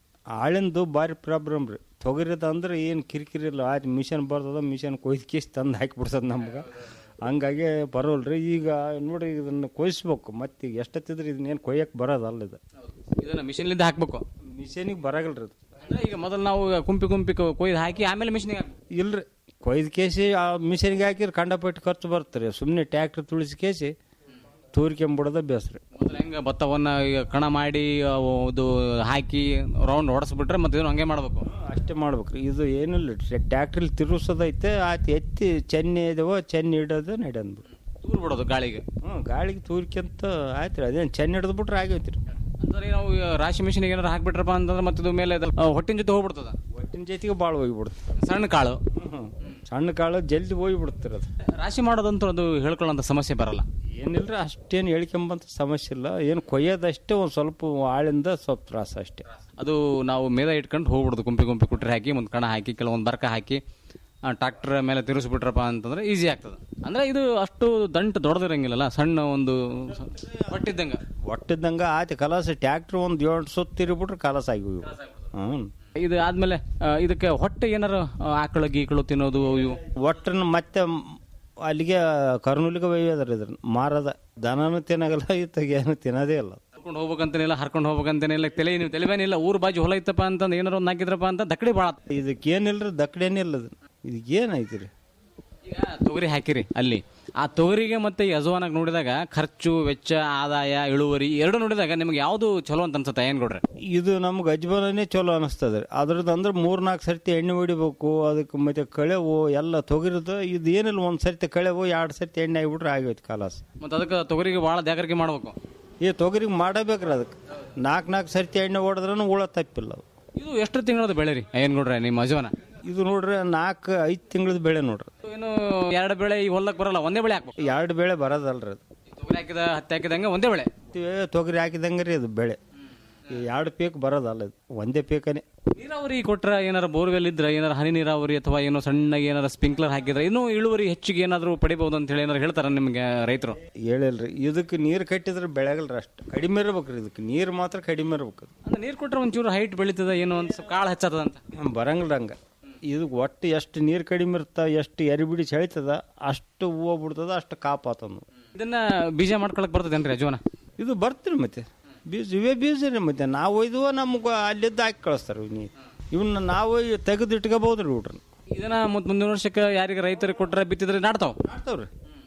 ಆಳಿಂದು ಭಾರಿ ಪ್ರಾಬ್ಲಮ್ ರೀ ತೊಗರಿದ ಅಂದ್ರೆ ಏನು ಕಿರಿಕಿರಿ ಇಲ್ಲ ಆಯ್ತು ಮಿಷನ್ ಬರ್ತದ ಮಿಷನ್ ಕೊಯ್ದು ಕೇಸ್ ತಂದು ಹಾಕಿಬಿಡ್ತದ ನಮ್ಗೆ ಹಂಗಾಗಿ ಬರೋಲ್ರಿ ಈಗ ನೋಡ್ರಿ ಇದನ್ನು ಕೊಯ್ಸ್ಬೇಕು ಮತ್ತೆ ಈಗ ಎಷ್ಟೊತ್ತಿದ್ರೆ ಇದನ್ನೇನು ಕೊಯ್ಯಕ್ಕೆ ಬರೋದಲ್ಲ ಇದು ಇದನ್ನು ಮಿಷನ್ಲಿಂದ ಹಾಕ್ಬೇಕು ಮಿಷನಿಗೆ ಬರಾಗಲ್ರಿ ಅದು ಅಂದ್ರೆ ಈಗ ಮೊದಲು ನಾವು ಕುಂಪಿ ಕುಂಪಿ ಕೊ- ಕೊಯ್ದು ಹಾಕಿ ಆಮೇಲೆ ಮಿಷನ್ಗೆ ಹಾಕಿ ಇಲ್ರಿ ಕೊಯ್ದು ಕೇಸಿ ಆ ಮಿಷನ್ಗೆ ಹಾಕಿದ್ರೆ ಕಂಡಪಟ್ಟು ಖರ್ಚು ಬರ್ತದೆ ಸುಮ್ಮನೆ ಟ್ಯಾಕ್ಟ್ರ್ ತುಳಿಸಿ ಕೇಸಿ ತೂರ್ಕೊಂಬಿಡೋದ ಬೇಸ್ರಿ ಮೊದಲು ಹೆಂಗೆ ಭತ್ತವನ್ನು ಈಗ ಕಣ ಮಾಡಿ ಅವು ಇದು ಹಾಕಿ ರೌಂಡ್ ಹೊಡೆಸ್ಬಿಟ್ರೆ ಮತ್ತೆ ಇದನ್ನು ಹಂಗೆ ಮಾಡಬೇಕು ಅಷ್ಟೇ ಮಾಡ್ಬೇಕ್ರಿ ಇದು ಏನಿಲ್ಲ ಟ್ಯಾಕ್ಟ್ರಲ್ಲಿ ತಿರುಗಿಸೋದೈತೆ ಆಯ್ತು ಎತ್ತಿ ಚೆನ್ನಿ ಇದಾವ ಚೆನ್ನಿ ಇಡೋದು ನಡೆಯಂದ್ಬಿಟ್ಟು ತೂರ್ ಬಿಡೋದು ಗಾಳಿಗೆ ಹ್ಞೂ ಗಾಳಿಗೆ ತೂರ್ಕೊಂತ ಆಯ್ತು ರೀ ಅದೇನು ಚೆನ್ನಿ ಹಿಡಿದ್ಬಿಟ್ರೆ ಆಗೈತಿ ರೀ ಅಂದ್ರೆ ನಾವು ಈಗ ರಾಶಿ ಮಿಷನ್ಗೆ ಏನಾರು ಹಾಕ್ಬಿಟ್ರಪ್ಪ ಅಂತಂದ್ರೆ ಮತ್ತೆ ಇದು ಮೇಲೆ ಅದು, ಆ, ಹೊಟ್ಟಿನ ಜೊತೆ ಹೋಗ್ಬಿಡ್ತದ ಒಟ್ಟಿನ ಜೊತೆಗೆ ಭಾಳ ಹೋಗಿಬಿಡುತ್ತೆ ಸಣ್ಣ ಕಾಳು ಹ್ಞೂ ಸಣ್ಣ ಕಾಳು ಜಲ್ದಿ ಹೋಗಿಬಿಡುತ್ತೆ ಅದು ರಾಶಿ ಮಾಡೋದಂತೂ ಅದು ಹೇಳ್ಕೊಳ್ಳೋಂಥ ಸಮಸ್ಯೆ ಬರಲ್ಲ ಏನಿಲ್ರಿ ಅಷ್ಟೇನು ಹೇಳ್ಕೊಂಬಂತ ಸಮಸ್ಯೆ ಇಲ್ಲ ಏನು ಕೊಯ್ಯೋದಷ್ಟೇ ಒಂದು ಸ್ವಲ್ಪ ಆಳಿಂದ ಸ್ವಲ್ಪ ತ್ರಾಸ ಅಷ್ಟೇ ಅದು ನಾವು ಮೇದ ಇಟ್ಕೊಂಡು ಹೋಗ್ಬಿಡೋದು ಗುಂಪಿ ಗುಂಪಿ ಕುಟ್ರೆ ಹಾಕಿ ಒಂದು ಕಣ ಹಾಕಿ ಕೆಲವೊಂದು ಬರ್ಕ ಹಾಕಿ ಟ್ರಾಕ್ಟರ್ ಮೇಲೆ ತಿರುಗಿಸ್ಬಿಟ್ರಪ್ಪ ಅಂತಂದ್ರೆ ಈಸಿ ಆಗ್ತದೆ ಅಂದ್ರೆ ಇದು ಅಷ್ಟು ದಂಟು ದೊಡ್ಡದಿರಂಗಿಲ್ಲಲ್ಲ ಸಣ್ಣ ಒಂದು ಹೊಟ್ಟಿದ್ದಂಗೆ ಒಟ್ಟಿದ್ದಂಗೆ ಆಯ್ತು ಕಲಾಸ ಟ್ಯಾಕ್ಟ್ರ್ ಒಂದು ಏಳು ಸುತ್ತ ತಿರುಗಿಬಿಟ್ರೆ ಕಲಾಸ ಆಗಿ ಹೋಗ್ಬಿಡು ಹ್ಞೂ ಇದು ಆದ್ಮೇಲೆ ಆ, ಇದಕ್ಕೆ ಹೊಟ್ಟೆ ಏನಾರು ಆ, ಆಕಳು ಗೀಕಳು ತಿನ್ನೋದು ಇವು ಒಟ್ಟನ್ನು ಮತ್ತೆ ಮ್- ಅಲ್ಲಿಗೆ ಕರ್ನೂಲಿಗೆ ಒಯ್ಯೋದ್ರಿ ಇದ್ರ ಮಾರದ ದನನೂ ತಿನ್ನಾಗಲ್ಲ ಇತ್ತಾಗ ಏನು ತಿನ್ನೋದೇ ಇಲ್ಲ ಕರ್ಕೊಂಡು ಹೋಗ್ಬೇಕಂತೇನಿಲ್ಲ ಹರ್ಕೊಂಡು ಹೋಗ್ಬೇಕಂತೇನಿಲ್ಲ ತಲೆ ನೀವು ತಲೆಬೇನಿಲ್ಲ ಊರ್ ಬಾಜು ಹೊಲ ಇತ್ತಪ್ಪ ಅಂತಂದು ಏನಾರು ಒಂದು ಹಾಕಿದ್ರಪ್ಪ ಅಂತ ದಕ್ಕಡಿ ಭಾಳ ಇದಕ್ಕೇನಿಲ್ರಿ ದಕ್ಕಡೇನಿಲ್ಲ ಅದು ಇದಕ್ಕೇನೈತಿ ರೀ ಈಗ ತೊಗರಿ ಹಾಕಿರಿ ಅಲ್ಲಿ ಆ ತೊಗರಿಗೆ ಮತ್ತೆ ಈ ಅಜವಾನಾಗ ನೋಡಿದಾಗ ಖರ್ಚು ವೆಚ್ಚ ಆದಾಯ ಇಳುವರಿ ಎರಡು ನೋಡಿದಾಗ ನಿಮ್ಗೆ ಯಾವುದು ಚಲೋ ಅಂತ ಅನ್ಸುತ್ತೆ ಏನ್ ಕೊಡ್ರೆ ಇದು ನಮ್ಗೆ ಅಜ್ಬಾನೇ ಚಲೋ ಅನಿಸ್ತದೆ ರೀ ಅದ್ರದ್ದು ಅಂದ್ರೆ ಮೂರು ನಾಲ್ಕು ಸರ್ತಿ ಎಣ್ಣೆ ಹೊಡಿಬೇಕು ಅದಕ್ಕೆ ಮತ್ತೆ ಕಳೆವು ಎಲ್ಲ ತೊಗರಿದು ಇದು ಏನಿಲ್ಲ ಒಂದು ಸರ್ತಿ ಕಳೆವು ಎರಡು ಸರ್ತಿ ಎಣ್ಣೆ ಆಗಿಬಿಟ್ರೆ ಆಗೈತೆ ಕಲಾಸ ಮತ್ತೆ ಅದಕ್ಕೆ ತೊಗರಿಗೆ ಭಾಳ ಜಾಗರಿಕೆ ಮಾಡ್ಬೇಕು ಈ ತೊಗರಿಗೆ ಮಾಡಬೇಕ್ರಿ ಅದಕ್ಕೆ ನಾಲ್ಕು ನಾಲ್ಕು ಸರ್ತಿ ಎಣ್ಣೆ ಹೊಡೆದ್ರೂ ಹುಳ ತಪ್ಪಿಲ್ಲ ಅದು ಇದು ಎಷ್ಟು ತಿಂಗಳದ ಬೆಳೆ ರೀ ಏನ್ ನೋಡ್ರೆ ನಿಮ್ಮ ಅಜವಾನ ಇದು ನೋಡ್ರಿ ನಾಲ್ಕು ಐದು ತಿಂಗಳದ ಬೆಳೆ ನೋಡ್ರಿ ಏನು ಎರಡು ಬೆಳೆ ಈ ಹೊಲಕ್ಕೆ ಬರಲ್ಲ ಒಂದೇ ಬೆಳೆ ಹಾಕ್ಬೇಕು ಎರಡು ಬೆಳೆ ಬರೋದಲ್ರಿ ಅದು ತೊಗರಿ ಹಾಕಿದ ಹತ್ತಿ ಹಾಕಿದಂಗೆ ಒಂದೇ ಬೆಳೆ ಇವೆ ತೊಗರಿ ಹಾಕಿದಂಗೆ ರೀ ಅದು ಬೆಳೆ ಈ ಎರಡು ಪೀಕ್ ಬರೋದಲ್ಲ ಇದು ಒಂದೇ ಪೀಕನೇ ನೀರಾವರಿ ಕೊಟ್ರ ಏನಾರ ಬೋರ್ವೆಲ್ ಇದ್ರೆ ಏನಾರ ಹನಿ ನೀರಾವರಿ ಅಥವಾ ಏನೋ ಸಣ್ಣಗೆ ಏನಾರ ಸ್ಪ್ರಿಂಕ್ಲರ್ ಹಾಕಿದ್ರೆ ಇನ್ನೂ ಇಳುವರಿ ಹೆಚ್ಚಿಗೆ ಏನಾದರೂ ಪಡಿಬಹುದು ಅಂತ ಹೇಳಿ ಏನಾರು ಹೇಳ್ತಾರ ನಿಮಗೆ ರೈತರು ಹೇಳಿಲ್ರಿ ಇದಕ್ಕೆ ನೀರು ಕಟ್ಟಿದ್ರೆ ಬೆಳೆಗಲ್ರಿ ಅಷ್ಟು ಕಡಿಮೆ ಇರ್ಬೇಕ್ರಿ ಇದಕ್ಕೆ ನೀರು ಮಾತ್ರ ಕಡಿಮೆ ಇರ್ಬೇಕು ಅದು. ಅಂದ್ರೆ ನೀರು ಕೊಟ್ರೆ ಒಂಚೂರು ಹೈಟ್ ಬೆಳೀತದ ಏನೋ ಒಂದು ಸ್ವಲ್ಪ ಕಾಳು ಹಚ್ಚತದ ಅಂತ ಹ್ಮ್, ಬರಂಗಿಲ್ಲ ಹಂಗೆ ಇದು ಒಟ್ಟು ಎಷ್ಟು ನೀರು ಕಡಿಮೆ ಇರ್ತ ಎಷ್ಟು ಎರಿಬಿಡಿ ಸೆಳಿತದ ಅಷ್ಟು ಹೂವು ಬಿಡ್ತದ ಅಷ್ಟು ಕಾಪಾತಂದು ಇದನ್ನ ಬೀಜ ಮಾಡ್ಕೊಳಕ್ ಬರ್ತದೇನ್ರಿ ಅಜವಾನ ಇದು ಬರ್ತೀರಿ ಮತ್ತೆ ಬೀಜ ಇವೇ ಬೀಜ ರೀ ಮತ್ತೆ ನಾವು ಒಯ್ದುವ ನಮ್ಗೆ ಅಲ್ಲಿದ್ದು ಹಾಕಿ ಕಳಿಸ್ತಾರೆ ನೀ ಇವನ್ನ ನಾವು ತೆಗೆದು ಇಟ್ಕೋಬಹುದು ರೀ ಊಟ್ರನ್ನ ಇದನ್ನ ಮತ್ ಮುಂದಿನ ವರ್ಷಕ್ಕೆ ಯಾರಿಗೆ ರೈತರಿಗೆ ಕೊಟ್ರೆ ಬಿತ್ತಿದ್ರೆ ನಾಡ್ತಾವ ಮಾಡ್ತಾವ್ರಿ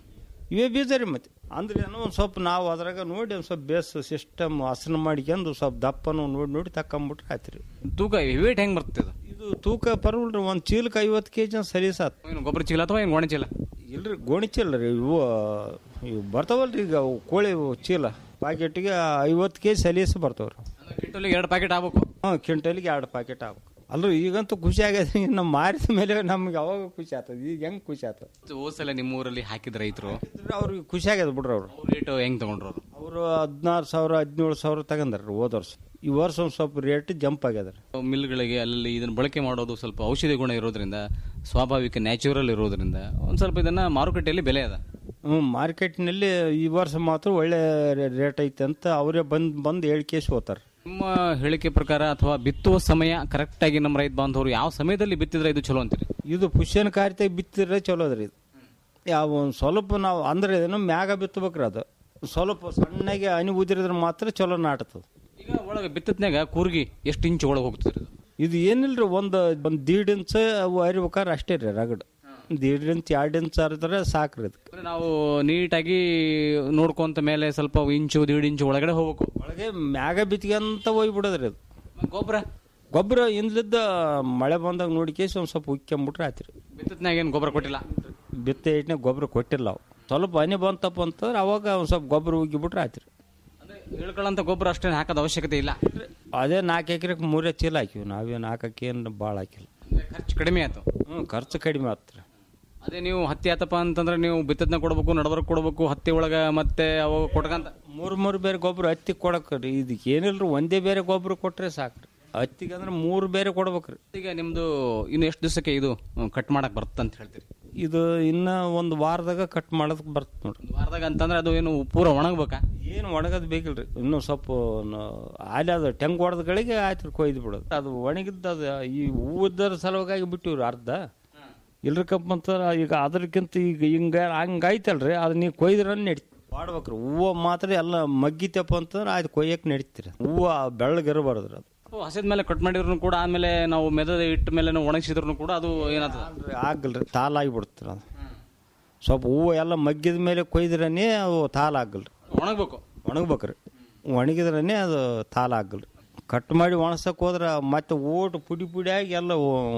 ಇವೇ ಬೀಜ ರೀ ಮತ್ತೆ ಅಂದ್ರೆ ಏನೋ ಒಂದು ಸ್ವಲ್ಪ ನಾವು ಅದ್ರಾಗ ನೋಡಿ ಒಂದು ಸ್ವಲ್ಪ ಬೇಸ್ ಸಿಸ್ಟಮ್ ಹಸನ ಮಾಡ್ಕೊಂಡು ಸ್ವಲ್ಪ ದಪ್ಪನು ನೋಡಿ ನೋಡಿ ತಕೊಂಬಿಟ್ರೆ ಆಯ್ತು ರೀ ತೂಕ ವೇಟ್ ಹೆಂಗ್ ಬರ್ತದೆ ಇದು ಇದು ತೂಕ ಪರವಲ್ರಿ ಒಂದು ಚೀಲಕ್ಕೆ ಐವತ್ತು ಕೆ ಜಿ ಸಲೀಸಾತ್ ಏನು ಗೊಬ್ಬರ ಚೀಲ ಅಥವಾ ಏನು ಗೋಣಿ ಚೀಲ ಇಲ್ರಿ ಗೋಣಿ ಚೀಲ ರೀ ಇವು ಇವು ಬರ್ತಾವಲ್ರಿ ಈಗ ಅವು ಕೋಳಿ ಇವು ಚೀಲ ಪ್ಯಾಕೆಟ್ಗೆ ಐವತ್ತು ಕೆ ಜಿ ಸಲೀಸ್ ಬರ್ತಾವ್ರಿ ಕ್ವಿಂಟಲಿಗೆ ಎರಡು ಪ್ಯಾಕೆಟ್ ಆಗ್ಬೇಕು ಹಾಂ ಕ್ವಿಂಟಲ್ಗೆ ಎರಡು ಪ್ಯಾಕೆಟ್ ಆಗ್ಬೇಕು ಅಲ್ರಿ ಈಗಂತೂ ಖುಷಿ ಆಗ್ಯದ ನಮ್ಮ ಮಾರಿದ ಮೇಲೆ ನಮ್ಗೆ ಯಾವಾಗ ಖುಷಿ ಆಗ್ತದೆ ಈಗ ಹೆಂಗೆ ಖುಷಿ ಆಗ್ತದೆ ಹೋದ್ಸಲ ನಿಮ್ಮ ಊರಲ್ಲಿ ಹಾಕಿದ ರೈತರು ಅವ್ರಿಗೆ ಖುಷಿ ಆಗ್ಯದ ಬಿಡ್ರಿ ಅವ್ರು ರೇಟ್ ಹೆಂಗ್ ತಗೊಂಡ್ರು ಅವರು ಅವರು ಹದಿನಾರು ಸಾವಿರ ಹದಿನೇಳು ಸಾವಿರ ತಗೊಂಡ್ರಿ ಹೋದ ವರ್ಷ ಈ ವರ್ಷ ಒಂದು ಸ್ವಲ್ಪ ರೇಟ್ ಜಂಪ್ ಆಗ್ಯದ ರೀ ಮಿಲ್ಗಳಿಗೆ ಅಲ್ಲಿ ಇದನ್ನ ಬಳಕೆ ಮಾಡೋದು ಸ್ವಲ್ಪ ಔಷಧಿ ಗುಣ ಇರೋದ್ರಿಂದ ಸ್ವಾಭಾವಿಕ ನ್ಯಾಚುರಲ್ ಇರೋದ್ರಿಂದ ಒಂದು ಸ್ವಲ್ಪ ಇದನ್ನ ಮಾರುಕಟ್ಟೆಯಲ್ಲಿ ಬೆಲೆ ಅದ ಹ್ಞೂ ಮಾರ್ಕೆಟ್ನಲ್ಲಿ ಈ ವರ್ಷ ಮಾತ್ರ ಒಳ್ಳೆ ರೇಟ್ ಐತೆ ಅಂತ ಅವರೇ ಬಂದು ಬಂದು ಹೇಳಿ ಕೇಸ್ ಹೋಗ್ತಾರೆ ನಿಮ್ಮ ಹೇಳಿಕೆ ಪ್ರಕಾರ ಅಥವಾ ಬಿತ್ತುವ ಸಮಯ ಕರೆಕ್ಟ್ ಆಗಿ ನಮ್ಮ ರೈತ ಬಾಂಧವರು ಯಾವ ಸಮಯದಲ್ಲಿ ಬಿತ್ತಿದ್ರೆ ಇದು ಚಲೋ ಅಂತೀರಿ ಇದು ಪುಷ್ಯನ ಕಾರ್ಯತೆ ಬಿತ್ತಿದ್ರೆ ಚಲೋ ಅದ್ರಿ ಇದು ಯಾವ ಒಂದು ಸ್ವಲ್ಪ ನಾವು ಅಂದ್ರೆ ಏನೋ ಮ್ಯಾಗ ಬಿತ್ತಬೇಕ್ರಿ ಅದು ಸ್ವಲ್ಪ ಸಣ್ಣಗೆ ಹನಿ ಉದಿರಿದ್ರೆ ಮಾತ್ರ ಚಲೋ ನಾಟತದ ಈಗ ಒಳಗೆ ಬಿತ್ತತ್ನಾಗ ಕೂರ್ಗಿ ಎಷ್ಟು ಇಂಚು ಒಳಗೆ ಹೋಗ್ತದೆ ಇದು ಇದು ಏನಿಲ್ರಿ ಒಂದು ಒಂದು ದೀಡ್ ಇಂಚ್ ಅವು ಹರಿಬೇಕಾದ್ರೆ ಅಷ್ಟೇ ರೀ ರಗಡ್ ದೀಡ್ ಇಂಚ್ ಎರಡು ಇಂಚ್ ಹರಿದ್ರೆ ಸಾಕ್ರಿ ಇದಕ್ಕೆ ಅಂದ್ರೆ ನಾವು ನೀಟಾಗಿ ನೋಡ್ಕೊಂತ ಮೇಲೆ ಸ್ವಲ್ಪ ಇಂಚು ದೀಡ್ ಇಂಚು ಒಳಗಡೆ ಹೋಗ್ಬೇಕು ಒಳಗೆ ಮ್ಯಾಗ ಬಿತ್ಕೊಂತ ಹೋಗ್ಬಿಡೋದ್ರಿ ಅದು ಗೊಬ್ಬರ ಗೊಬ್ಬರ ಇಂದ್ಲಿದ್ದ ಮಳೆ ಬಂದಾಗ ನೋಡಿ ಕೇಸಿ ಒಂದು ಸ್ವಲ್ಪ ಉಕ್ಕೊಂಬಿಟ್ರೆ ಆಯ್ತು ರೀ ಬಿತ್ತತ್ನಾಗ ಏನು ಗೊಬ್ಬರ ಕೊಟ್ಟಿಲ್ಲ ಬಿತ್ತೆ ಇಟ್ನಾಗ ಗೊಬ್ಬರ ಕೊಟ್ಟಿಲ್ಲ ಅವು ಸ್ವಲ್ಪ ಹನಿ ಬಂತಪ್ಪ ಅಂತಂದ್ರೆ ಅವಾಗ ಒಂದು ಸ್ವಲ್ಪ ಗೊಬ್ಬರ ಉಗ್ಗಿಬಿಟ್ರೆ ಆಯ್ತು ರೀ ಅಂದ್ರೆ ಹೇಳ್ಕೊಳ್ಳೋಂಥ ಗೊಬ್ಬರ ಅಷ್ಟೇನು ಹಾಕೋದ ಅವಶ್ಯಕತೆ ಇಲ್ಲ ಅದೇ ನಾಲ್ಕು ಎಕರೆಗೆ ಮೂರೇ ಚೀಲ ಹಾಕಿವಿ ನಾವೇನು ಹಾಕಕ್ಕೆ ಏನು ಭಾಳ ಹಾಕಿಲ್ಲ ಅಂದ್ರೆ ಖರ್ಚು ಕಡಿಮೆ ಆಯ್ತು ಹ್ಞೂ ಖರ್ಚು ಕಡಿಮೆ ಆತ್ರಿ ಅದೇ ನೀವು ಹತ್ತಿ ಆತಪ್ಪ ಅಂತಂದ್ರೆ ನೀವು ಬಿತ್ತದ್ನ ಕೊಡ್ಬೇಕು ನಡಬರ್ಕ್ ಕೊಡ್ಬೇಕು ಹತ್ತಿ ಒಳಗ ಮತ್ತೆ ಅವು ಕೊಟ್ಕಂತ ಮೂರು ಮೂರು ಬೇರೆ ಗೊಬ್ಬರ ಹತ್ತಿಗೆ ಕೊಡಕ್ಕೆ ರೀ ಇದಕ್ಕೆ ಏನಿಲ್ರಿ ಒಂದೇ ಬೇರೆ ಗೊಬ್ಬರ ಕೊಟ್ಟರೆ ಸಾಕ್ರಿ ಹತ್ತಿಗೆ ಅಂದ್ರೆ ಮೂರು ಬೇರೆ ಕೊಡ್ಬೇಕ್ರಿ ಈಗ ನಿಮ್ದು ಇನ್ನು ಎಷ್ಟು ದಿವಸಕ್ಕೆ ಇದು ಕಟ್ ಮಾಡಕ್ ಬರುತ್ತೆ ಅಂತ ಹೇಳ್ತೀರಿ ಇದು ಇನ್ನ ಒಂದು ವಾರದಾಗ ಕಟ್ ಮಾಡೋದಕ್ಕೆ ಬರ್ತದೆ ನೋಡ್ರಿ ಒಂದು ವಾರದಾಗ ಅಂತಂದ್ರೆ ಅದು ಏನು ಪೂರ ಒಣಗ್ಬೇಕಾ ಏನು ಒಣಗೋದು ಬೇಕಿಲ್ರಿ ಇನ್ನೂ ಸ್ವಲ್ಪ ಆಲೆ ಅದು ಟೆಂಗ್ ಹೊಡೆದಗಳಿಗೆ ಆಯ್ತು ಕೊಯ್ದು ಬಿಡೋದು ಅದು ಒಣಗಿದ್ದು ಅದು ಈ ಹೂವದರ ಸಲುವಾಗಿ ಬಿಟ್ಟಿವ್ರಿ ಅರ್ಧ ಇಲ್ರಕ್ಕಪ್ಪ ಅಂತ ಈಗ ಅದಕ್ಕಿಂತ ಈಗ ಹಿಂಗ ಹಂಗೆ ಆಯ್ತಲ್ರಿ ಅದು ನೀವು ಕೊಯ್ದ್ರ ನಡಿ ಮಾಡ್ಬೇಕ್ರಿ ಹೂವು ಮಾತ್ರ ಎಲ್ಲ ಮಗ್ಗಿತಪ್ಪ ಅಂತಂದ್ರೆ ಆಯ್ತು ಕೊಯ್ಯಕ್ಕೆ ನಡೀತೀರಿ ಹೂವು ಬೆಳ್ಳಗಿರಬಾರ್ದು ಅದು ಹಸಿದ ಮೇಲೆ ಕಟ್ ಮಾಡಿದ್ರು ಕೂಡ ಆಮೇಲೆ ನಾವು ಮೆದದ ಇಟ್ಟ ಮೇಲೆ ಒಣಗಿಸಿದ್ರು ಕೂಡ ಅದು ಏನಾಗ್ತದೆ ಆಗಲ್ರಿ ತಾಲಾಗಿಬಿಡ್ತೀರಿ ಅದು ಸ್ವಲ್ಪ ಹೂವು ಎಲ್ಲ ಮಗ್ಗಿದ ಮೇಲೆ ಕೊಯ್ದ್ರೇ ಅವು ತಾಲ ಆಗಲ್ರಿ ಒಣಗ್ಬೇಕು ಒಣಗ್ಬೇಕ್ರಿ ಒಣಗಿದ್ರೇ ಅದು ತಾಲ ಆಗಲ್ರಿ ಕಟ್ ಮಾಡಿ ಒಣಸಕ್ಕೆ ಹೋದ್ರೆ ಮತ್ತೆ ಓಟು ಪುಡಿ ಪುಡಿಯಾಗಿ ಎಲ್ಲ